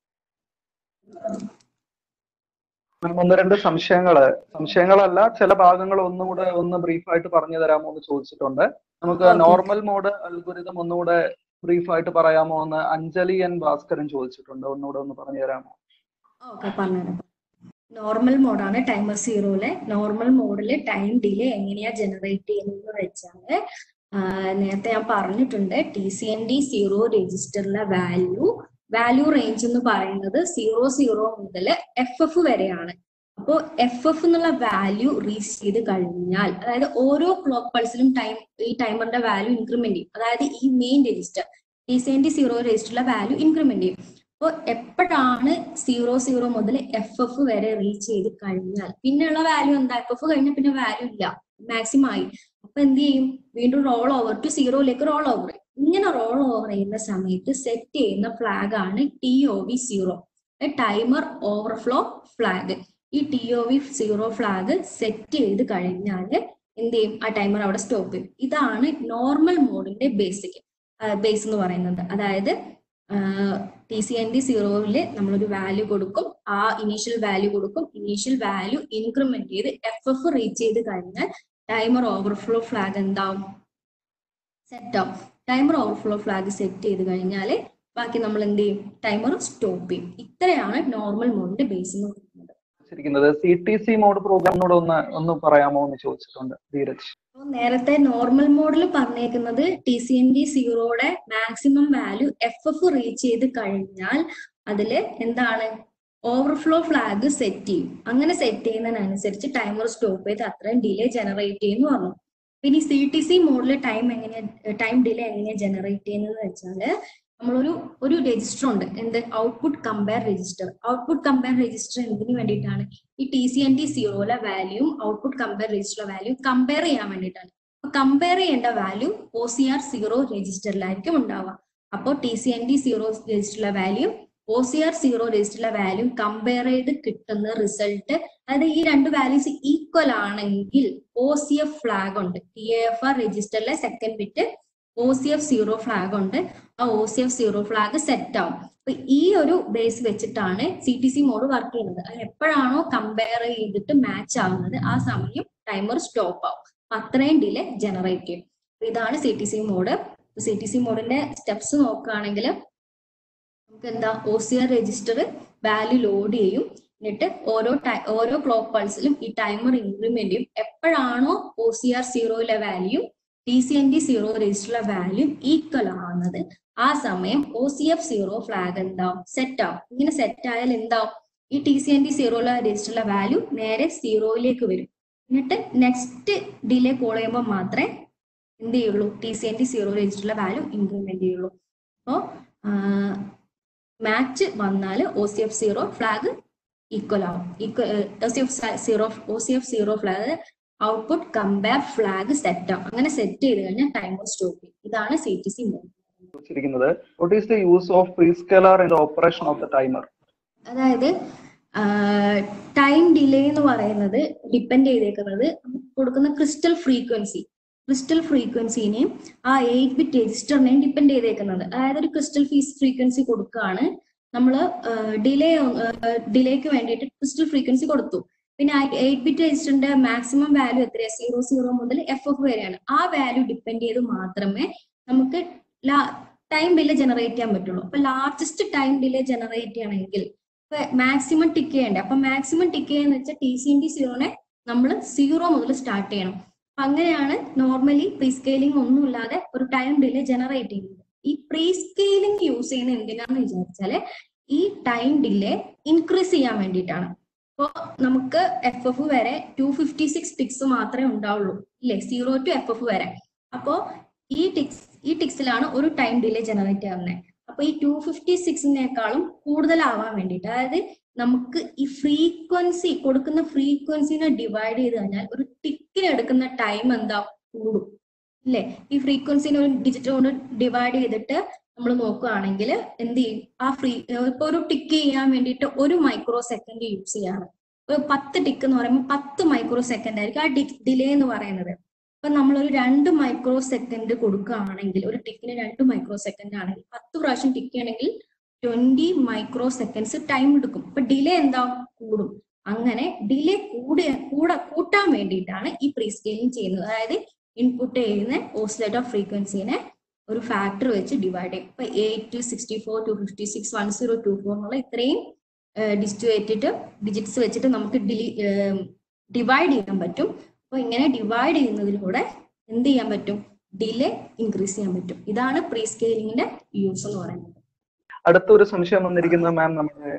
Speaker 1: മാം ഒന്ന് രണ്ട് സംശയങ്ങള് സംശയങ്ങളല്ല ചില ഭാഗങ്ങൾ ഒന്നുകൂടെ ഒന്ന് ബ്രീഫായിട്ട് പറഞ്ഞു തരാമോ എന്ന് ചോദിച്ചിട്ടുണ്ട് നമുക്ക്
Speaker 2: Okay.
Speaker 1: നോർമൽ മോഡ് അൽഗുരിതം ഒന്നുകൂടെ ബ്രീഫായിട്ട് പറയാമോ എന്ന് അഞ്ജലി എൻ ഭാസ്കരൻ ചോദിച്ചിട്ടുണ്ട് ഒന്നുകൂടെ ഒന്ന് പറഞ്ഞു തരാമോ
Speaker 2: ഓക്കെ പറഞ്ഞുതരാം നോർമൽ മോഡാണ് ടൈമർ സീറോയിലെ നോർമൽ മോഡിൽ ടൈം ഡിലേ എങ്ങനെയാ ജനറേറ്റ് ചെയ്യുന്നത് വെച്ചാല് ആ, നേരത്തെ ഞാൻ പറഞ്ഞിട്ടുണ്ട് T C N D zero രജിസ്റ്ററിലെ വാല്യൂ വാല്യൂ റേഞ്ച് എന്ന് പറയുന്നത് സീറോ സീറോ മുതൽ എഫ് എഫ് വരെയാണ് അപ്പോൾ എഫ് എഫ് എന്നുള്ള വാല്യൂ റീച്ച് ചെയ്ത് കഴിഞ്ഞാൽ അതായത് ഓരോ ക്ലോക്ക് പൾസിലും ടൈം ഈ ടൈമറിന്റെ വാല്യൂ ഇൻക്രിമെന്റ് ചെയ്യും അതായത് ഈ main register T C N D zero രജിസ്റ്ററിലെ വാല്യൂ ഇൻക്രിമെന്റ് ചെയ്യും അപ്പോൾ എപ്പോഴാണ് സീറോ സീറോ മുതൽ എഫ് എഫ് വരെ റീച്ച് ചെയ്ത് കഴിഞ്ഞാൽ പിന്നെയുള്ള വാല്യൂ എന്താ എഫ് എഫ് കഴിഞ്ഞാൽ പിന്നെ വാല്യൂ ഇല്ല മാക്സിമം ആയി അപ്പൊ എന്ത് ചെയ്യും വീണ്ടും റോൾ ഓവർ ടു സീറോയിലേക്ക് റോൾ ഓവർ ഇങ്ങനെ റോൾ ഓവർ ചെയ്യുന്ന സമയത്ത് സെറ്റ് ചെയ്യുന്ന ഫ്ലാഗ് ആണ് T O V zero timer overflow flag ഈ T O V zero flag set ചെയ്ത് കഴിഞ്ഞാൽ എന്ത് ചെയ്യും ആ ടൈമർ അവിടെ സ്റ്റോപ്പ് ചെയ്യും ഇതാണ് നോർമൽ മോഡിന്റെ ബേസിക് ബേസ് എന്ന് പറയുന്നത് അതായത് ടി സി എൻ ഡി സീറോയില് നമ്മളൊരു വാല്യൂ കൊടുക്കും ആ ഇനീഷ്യൽ വാല്യൂ കൊടുക്കും ഇനീഷ്യൽ വാല്യൂ ഇൻക്രിമെന്റ് ചെയ്ത് എഫ് എഫ് റീച്ച് ചെയ്ത് കഴിഞ്ഞാൽ ടൈമർ ഓവർഫ്ലോ ഫ്ലാഗ് എന്താവും സെറ്റ് ആവും ടൈമർ ഓവർഫ്ലോ ഫ്ലാഗ് സെറ്റ് ചെയ്ത് കഴിഞ്ഞാൽ ബാക്കി നമ്മൾ എന്ത് ചെയ്യും ടൈമർ സ്റ്റോപ്പ് ചെയ്യും ഇത്രയാണ് നോർമൽ മോഡിന്റെ ബേസ് എന്ന് പറയുന്നത്
Speaker 1: വെച്ചിരിക്കുന്നത് സി ടി സി മോഡ് പ്രോഗ്രാമിനോട് ഒന്ന് ഒന്ന് പറയാമോ എന്ന് ചോദിച്ചിട്ടുണ്ട് ധീരജ്
Speaker 2: അപ്പൊ നേരത്തെ നോർമൽ മോഡിൽ പറഞ്ഞേക്കുന്നത് ടി സി എൻ ഡി സീറോയുടെ maximum value F F reach ചെയ്ത് കഴിഞ്ഞാൽ അതില് എന്താണ് ഓവർഫ്ലോ ഫ്ലാഗ് സെറ്റ് ചെയ്യും അങ്ങനെ സെറ്റ് ചെയ്യുന്നതിനനുസരിച്ച് ടൈമർ സ്റ്റോപ്പ് ചെയ്ത് അത്രയും ഡിലേ ജനറേറ്റ് ചെയ്യുന്നു പറഞ്ഞു പിന്നെ സി ടി സി മോഡിൽ ടൈം എങ്ങനെയാ ടൈം ഡിലേ എങ്ങനെയാ ജനറേറ്റ് ചെയ്യുന്നത് വെച്ചാല് നമ്മളൊരു ഒരു രജിസ്റ്റർ ഉണ്ട് എന്ത് output compare register output compare register എന്തിനു വേണ്ടിയിട്ടാണ് ഈ ടി സി എൻ ടി സീറോയിലെ വാല്യൂം ഔട്ട്പുട്ട് കമ്പയർ രജിസ്റ്ററിലെ വാല്യൂ കമ്പയർ ചെയ്യാൻ വേണ്ടിയിട്ടാണ് അപ്പൊ കമ്പയർ ചെയ്യേണ്ട value O C R zero രജിസ്റ്ററിലായിരിക്കും ഉണ്ടാവുക അപ്പോൾ T C N T zero രജിസ്റ്ററിലെ value O C R zero രജിസ്റ്ററിലെ വാല്യൂ കമ്പയർ ചെയ്ത് കിട്ടുന്ന റിസൾട്ട് അതായത് ഈ രണ്ട് വാല്യൂസ് ഈക്വൽ ആണെങ്കിൽ ഒ സി എഫ് ഫ്ലാഗ് ഉണ്ട് ടി എഫ് ആർ രജിസ്റ്ററിലെ second bit O C F zero flag ഉണ്ട് ആ O C F zero flag set ആവും അപ്പൊ ഈ ഒരു ബേസ് വെച്ചിട്ടാണ് C T C mode work ചെയ്യുന്നത് അത് എപ്പോഴാണോ കമ്പയർ ചെയ്തിട്ട് മാച്ച് ആവുന്നത് ആ സമയം ടൈമർ സ്റ്റോപ്പ് ആവും അപ്പൊ അത്രയും ഡിലേ ജനറേറ്റ് ചെയ്യും അപ്പൊ ഇതാണ് C T C mode C T C മോഡിന്റെ സ്റ്റെപ്സ് നോക്കുകയാണെങ്കിൽ നമുക്ക് എന്താ O C R register value load ചെയ്യും എന്നിട്ട് ഓരോ ടൈ- ഓരോ ക്ലോക്ക് പൾസിലും ഈ ടൈമർ ഇൻക്രിമെന്റ് ചെയ്യും എപ്പോഴാണോ ഒ സി ആർ സീറോയിലെ value T C N D zero രജിസ്റ്ററിലെ വാല്യൂ ഈക്വൽ ആവുന്നത് ആ സമയം O C F zero flag എന്താവും സെറ്റ് ആവും ഇങ്ങനെ സെറ്റ് ആയാൽ എന്താവും ഈ ടി സി എൻ ഡി സീറോയിലെ രജിസ്റ്ററിലെ വാല്യൂ നേരെ സീറോയിലേക്ക് വരും എന്നിട്ട് നെക്സ്റ്റ് ഡിലേ കോൾ ചെയ്യുമ്പോൾ മാത്രമേ എന്ത് ചെയ്യുള്ളൂ T C N D zero രജിസ്റ്ററിലെ വാല്യൂ ഇൻക്രിമെന്റ് ചെയ്യുള്ളൂ അപ്പോൾ മാച്ച് വന്നാൽ O C F zero flag equal ആവും equal O C F zero O C F zero flag output compare flag set ആവും അങ്ങനെ സെറ്റ് ചെയ്ത് കഴിഞ്ഞാൽ ടൈമർ സ്റ്റോപ്പ് ചെയ്യും ഇതാണ് സി ടി സി മോഡ്
Speaker 1: ചോദിച്ചിരിക്കുന്നത് what is the use of prescaler in the operation of the timer
Speaker 2: അതായത് time delay എന്ന് പറയുന്നത് ഡിപ്പെൻഡ് ചെയ്തേക്കുന്നത് നമുക്ക് കൊടുക്കുന്ന ക്രിസ്റ്റൽ ഫ്രീക്വൻസി ക്രിസ്റ്റൽ ഫ്രീക്വൻസിനെയും ആ എയ്റ്റ് ബിറ്റ് രജിസ്റ്ററിനെയും ഡിപ്പെൻഡ് ചെയ്തേക്കുന്നത് അതായത് ഒരു ക്രിസ്റ്റൽ ഫീസ് ഫ്രീക്വൻസി കൊടുക്കുകയാണ് നമ്മൾ ഡിലേ ഡിലേക്ക് വേണ്ടിയിട്ട് ക്രിസ്റ്റൽ ഫ്രീക്വൻസി കൊടുത്തു പിന്നെ എയ്റ്റ് ബിറ്റ് രജിസ്റ്ററിന്റെ മാക്സിമം വാല്യൂ എത്രയാണ് സീറോ സീറോ മുതൽ എഫ് എഫ് വരെയാണ് ആ വാല്യൂ ഡിപ്പെൻഡ് ചെയ്ത് മാത്രമേ നമുക്ക് ടൈം ഡിലേ ജനറേറ്റ് ചെയ്യാൻ പറ്റുള്ളൂ അപ്പൊ ലാർജസ്റ്റ് ടൈം ഡിലേ ജനറേറ്റ് ചെയ്യണമെങ്കിൽ മാക്സിമം ടിക്ക് ചെയ്യണ്ടേ അപ്പൊ മാക്സിമം ടിക്ക് ചെയ്യാന്ന് വെച്ചാൽ ടി സി എൻ ടി സീറോനെ നമ്മൾ സീറോ മുതൽ സ്റ്റാർട്ട് ചെയ്യണം അപ്പൊ അങ്ങനെയാണ് നോർമലി പ്രീ സ്കെയിലിംഗ് ഒന്നുമില്ലാതെ ഒരു ടൈം ഡിലേ ജനറേറ്റ് ചെയ്യുന്നത് ഈ പ്രീ സ്കെയിലിംഗ് യൂസ് ചെയ്യുന്നത് എന്തിനാന്ന് വിചാരിച്ചാല് ഈ ടൈം ഡിലേ ഇൻക്രീസ് ചെയ്യാൻ വേണ്ടിയിട്ടാണ് അപ്പോൾ നമുക്ക് എഫ് എഫ് വരെ ടു ഫിഫ്റ്റി സിക്സ് ടിക്സ് മാത്രമേ ഉണ്ടാവുള്ളൂ ഇല്ലേ സീറോ ടു എഫ് എഫ് വരെ അപ്പോ ഈ ടിക്സ് ഈ ടിക്സിലാണ് ഒരു ടൈം ഡിലേ ജനറേറ്റ് ആവുന്നത് അപ്പൊ ഈ ടു ഫിഫ്റ്റി സിക്സിനേക്കാളും കൂടുതലാവാൻ വേണ്ടിയിട്ട് അതായത് നമുക്ക് ഈ ഫ്രീക്വൻസി കൊടുക്കുന്ന ഫ്രീക്വൻസിനെ ഡിവൈഡ് ചെയ്ത് കഴിഞ്ഞാൽ ഒരു ടിക്കിന് എടുക്കുന്ന ടൈം എന്താ കൂടും ഇല്ലേ ഈ ഫ്രീക്വൻസിനെ ഒരു ഡിജിറ്റ് കൊണ്ട് ഡിവൈഡ് ചെയ്തിട്ട് നമ്മൾ നോക്കുകയാണെങ്കിൽ എന്ത് ചെയ്യും ആ ഫ്രീ ഇപ്പൊ ഒരു ടിക്ക് ചെയ്യാൻ വേണ്ടിയിട്ട് ഒരു മൈക്രോ സെക്കൻഡ് യൂസ് ചെയ്യാണ് ഒരു പത്ത് ടിക്ക് എന്ന് പറയുമ്പോൾ പത്ത് മൈക്രോ സെക്കൻഡ് ആയിരിക്കും ആ ഡിലേ എന്ന് പറയുന്നത് ഇപ്പൊ നമ്മൾ ഒരു രണ്ട് മൈക്രോ സെക്കൻഡ് കൊടുക്കുകയാണെങ്കിൽ ഒരു ടിക്കിന് രണ്ട് മൈക്രോ സെക്കൻഡ് ആണെങ്കിൽ പത്ത് പ്രാവശ്യം ടിക്ക് ചെയ്യണമെങ്കിൽ ട്വന്റി മൈക്രോ സെക്കൻഡ്സ് ടൈം എടുക്കും അപ്പൊ ഡിലേ എന്താ കൂടും അങ്ങനെ ഡിലേ കൂടിയ കൂട കൂട്ടാൻ വേണ്ടിയിട്ടാണ് ഈ പ്രീ സ്കെയിലിംഗ് ചെയ്യുന്നത് അതായത് ഇൻപുട്ട് ചെയ്യുന്ന ഓസിലേറ്റർ ഫ്രീക്വൻസിനെ ഒരു ഫാക്ടർ വെച്ച് ഡിവൈഡ് ചെയ്യും ഇപ്പൊ eight two sixty four two fifty six one zero two four എന്നുള്ള ഇത്രയും ഡിജിറ്റ് വെച്ചിട്ട് ഡിജിറ്റ്സ് വെച്ചിട്ട് നമുക്ക് ഡിലി ഡിവൈഡ് ചെയ്യാൻ പറ്റും അപ്പൊ ഇങ്ങനെ ഡിവൈഡ് ചെയ്യുന്നതിലൂടെ എന്ത് ചെയ്യാൻ പറ്റും ഡിലേ ഇൻക്രീസ് ചെയ്യാൻ പറ്റും ഇതാണ് പ്രീ സ്കെയിലിംഗിന്റെ യൂസ് എന്ന് പറയുന്നത്
Speaker 1: അടുത്ത ഒരു സംശയം വന്നിരിക്കുന്നത് മാം നമ്മുടെ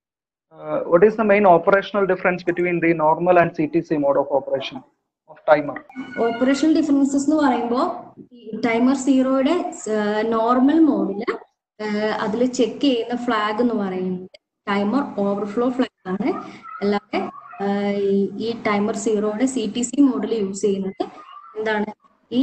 Speaker 1: what is the main operational difference between the normal and CTC mode of operation of timer?
Speaker 2: Operational differences എന്ന് പറയുമ്പോൾ ടൈമർ സീറോയുടെ നോർമൽ മോഡില് അതിൽ ചെക്ക് ചെയ്യുന്ന ഫ്ലാഗ് എന്ന് പറയുന്നത് ടൈമർ ഓവർഫ്ലോ ഫ്ലാഗ് ആണ് അല്ലാതെ ആഹ് ഈ- ഈ ടൈമർ സീറോയുടെ സി ടി സി മോഡിൽ യൂസ് ചെയ്യുന്നത് എന്താണ് ഈ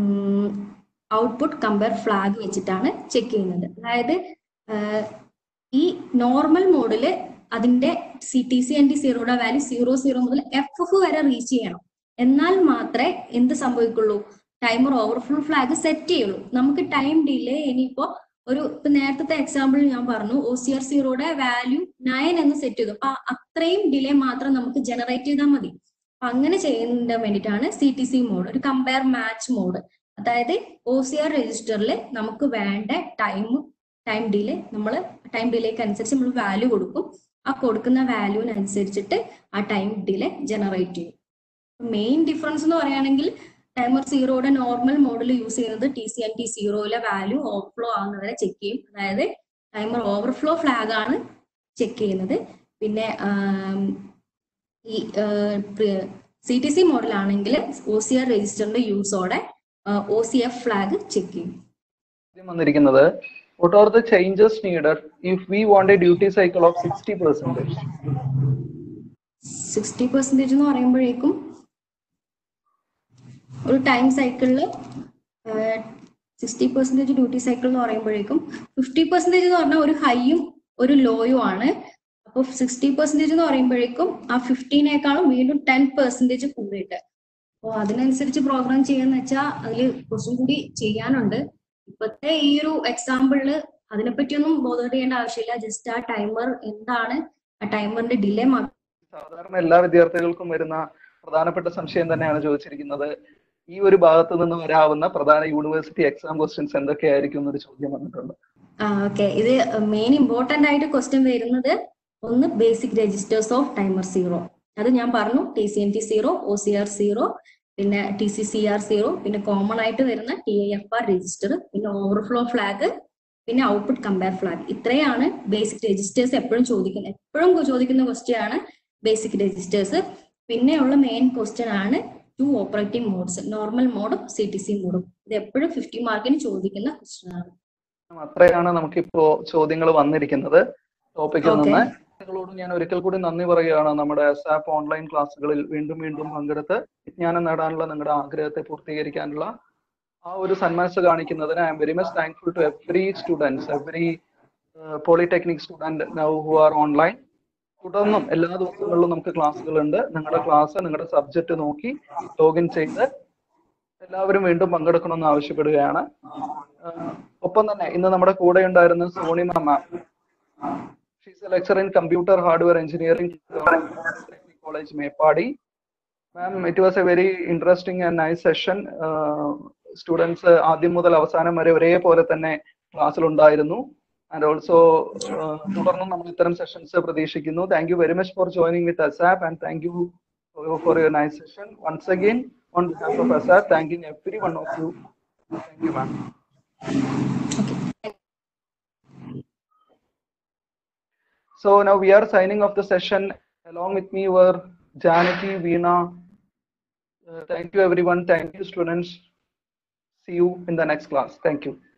Speaker 2: ഔട്ട്പുട്ട് കമ്പയർ ഫ്ലാഗ് വെച്ചിട്ടാണ് ചെക്ക് ചെയ്യുന്നത് അതായത് ആഹ് ഈ നോർമൽ മോഡില് അതിന്റെ C T C N D സീറോയുടെ വാല്യൂ സീറോ സീറോ മുതൽ എഫ് എഫ് വരെ റീച്ച് ചെയ്യണം എന്നാൽ മാത്രമേ എന്ത് സംഭവിക്കുള്ളൂ ടൈമർ ഓവർഫ്ലോ ഫ്ലാഗ് സെറ്റ് ചെയ്യുള്ളൂ നമുക്ക് ടൈം ഡിലേ ഇനിയിപ്പോ ഒരു ഇപ്പൊ നേരത്തെ എക്സാമ്പിൾ ഞാൻ പറഞ്ഞു ഒ സി ആർ സീറോയുടെ വാല്യൂ നയൻ എന്ന് സെറ്റ് ചെയ്തു അപ്പൊ അത്രയും ഡിലേ മാത്രം നമുക്ക് ജനറേറ്റ് ചെയ്താൽ മതി അപ്പൊ അങ്ങനെ ചെയ്യുന്നതിന് വേണ്ടിയിട്ടാണ് സി ടി സി മോഡ് ഒരു കമ്പയർ മാച്ച് മോഡ് അതായത് ഒ സി ആർ രജിസ്റ്ററിൽ നമുക്ക് വേണ്ട ടൈം ടൈം ഡിലേ നമ്മൾ ടൈം ഡിലേക്ക് അനുസരിച്ച് നമ്മൾ വാല്യൂ കൊടുക്കും ആ കൊടുക്കുന്ന വാല്യൂവിനനുസരിച്ചിട്ട് ആ ടൈം ഡിലേ ജനറേറ്റ് ചെയ്യും മെയിൻ ഡിഫറൻസ് എന്ന് പറയുകയാണെങ്കിൽ ടൈമർ സീറോയുടെ നോർമൽ മോഡിൽ യൂസ് ചെയ്യുന്നത് ടി സി എൻ ടി സീറോയിലെ വാല്യൂ ഓവർഫ്ലോ ആകുന്നവരെ ചെക്ക് ചെയ്യും അതായത് ടൈമർ ഓവർഫ്ലോ ഫ്ലാഗ് ആണ് ചെക്ക് ചെയ്യുന്നത് പിന്നെ ആം, ഈ C T C മോഡലാണെങ്കിൽ O C R രജിസ്റ്ററിന്റെ യൂസോടെ O C F flag check ചെയ്യും
Speaker 1: ആദ്യം വന്നിരിക്കുന്നത് what are the changes needed if we want a duty cycle of 60 percentage?
Speaker 2: Sixty percentage എന്ന് പറയുമ്പോഴേക്കും ഒരു ടൈം സൈക്കിളിൽ സിക്സ്റ്റി പെർസെൻറ്റേജ് ഡ്യൂട്ടി സൈക്കിൾ എന്ന് പറയുമ്പോഴേക്കും ഫിഫ്റ്റി പെർസെൻറ്റേജ് എന്ന് പറഞ്ഞാൽ ഒരു ഹൈയും ഒരു ലോയും ആണ് അപ്പോൾ സിക്സ്റ്റി പെർസെൻറ്റേജ് എന്ന് പറയുമ്പോഴേക്കും ആ ഫിഫ്റ്റീനേക്കാളും വീണ്ടും ടെൻ പെർസെൻറ്റേജ് കൂടിയിട്ട് അപ്പോൾ അതിനനുസരിച്ച് പ്രോഗ്രാം ചെയ്യാന്ന് വെച്ചാൽ അതിൽ കുറച്ചും കൂടി ചെയ്യാനുണ്ട് ഇപ്പോഴത്തെ ഈ ഒരു എക്സാമ്പിളില് അതിനെപ്പറ്റിയൊന്നും ബോധം ചെയ്യേണ്ട ആവശ്യമില്ല ജസ്റ്റ് ആ ടൈമർ എന്താണ് ആ ടൈമറിന്റെ ഡിലേ മാത്രം
Speaker 1: സാധാരണ എല്ലാ വിദ്യാർത്ഥികൾക്കും വരുന്ന പ്രധാനപ്പെട്ട സംശയം തന്നെയാണ് ചോദിച്ചിരിക്കുന്നത് ഈ ഒരു ഭാഗത്ത് നിന്ന് വരാവുന്ന പ്രധാന യൂണിവേഴ്സിറ്റി എക്സാം ക്വസ്റ്റ്യൻസ് എന്തൊക്കെയായിരിക്കും എന്നൊരു ചോദ്യം വന്നിട്ടുണ്ട്
Speaker 2: ആ ഓക്കെ ഇത് മെയിൻ ഇമ്പോർട്ടന്റ് ആയിട്ട് ക്വസ്റ്റ്യൻ വരുന്നത് ഒന്ന് basic registers of timer zero അത് ഞാൻ പറഞ്ഞു T C N T zero O C R zero പിന്നെ T C C R zero പിന്നെ കോമൺ ആയിട്ട് വരുന്ന T I F R register പിന്നെ ഓവർഫ്ലോ ഫ്ലാഗ് പിന്നെ ഔട്ട്പുട്ട് കമ്പയർ ഫ്ലാഗ് ഇത്രയാണ് ബേസിക് രജിസ്റ്റേഴ്സ് എപ്പോഴും ചോദിക്കുന്നത് എപ്പോഴും ചോദിക്കുന്ന ക്വസ്റ്റ്യൻ ആണ് ബേസിക് രജിസ്റ്റേഴ്സ് പിന്നെയുള്ള മെയിൻ ക്വസ്റ്റ്യൻ ആണ് ടു ഓപ്പറേറ്റിംഗ് മോഡ്സ് നോർമൽ മോഡും സി ടി സി മോഡും ഇത് എപ്പോഴും ഫിഫ്റ്റി മാർക്കിന് ചോദിക്കുന്ന ക്വസ്റ്റ്യൻ ആണ്
Speaker 1: അത്രയാണ് നമുക്കിപ്പോ ചോദ്യങ്ങൾ വന്നിരിക്കുന്നത് ടോപ്പിക്കിൽ
Speaker 2: Okay.
Speaker 1: നിന്ന് നിങ്ങളോട് ഞാൻ ഒരിക്കൽ കൂടി നന്ദി പറയുകയാണ് നമ്മുടെ സാപ്പ് ഓൺലൈൻ ക്ലാസ്സുകളിൽ വീണ്ടും വീണ്ടും പങ്കെടുത്ത് വിജ്ഞാനം നേടാനുള്ള നിങ്ങളുടെ ആഗ്രഹത്തെ പൂർത്തീകരിക്കാനുള്ള ആ ഒരു സന്മനസ് കാണിക്കുന്നതിന് I am very much thankful to every students every polytechnic student now who are online തുടർന്നും എല്ലാ ദിവസങ്ങളിലും നമുക്ക് ക്ലാസ്സുകളുണ്ട് നിങ്ങളുടെ ക്ലാസ് നിങ്ങളുടെ സബ്ജക്റ്റ് നോക്കി ലോഗിൻ ചെയ്ത് എല്ലാവരും വീണ്ടും പങ്കെടുക്കണമെന്ന് ആവശ്യപ്പെടുകയാണ് ആഹ് ഒപ്പം തന്നെ ഇന്ന് നമ്മുടെ കൂടെ ഉണ്ടായിരുന്ന Soni ma'am she's a lecture in computer hardware engineering college Meppadi ma'am it was a very interesting and nice session students ആദ്യം മുതൽ അവസാനം വരെ ഒരേപോലെ തന്നെ ക്ലാസ്സിൽ ഉണ്ടായിരുന്നു ആൻഡ് ഓൾസോ തുടർന്നും നമ്മൾ ഇത്തരം സെഷൻസ് പ്രതീക്ഷിക്കുന്നു thank you very much for joining with ASAP and thank you for your nice session once again on behalf of ASAP thanking every one of you thank you ma'am
Speaker 2: okay
Speaker 1: So now we are signing off the session. Along with me were Janaki, Veena. Uh, thank you everyone. Thank you students. See you in the next class. Thank you.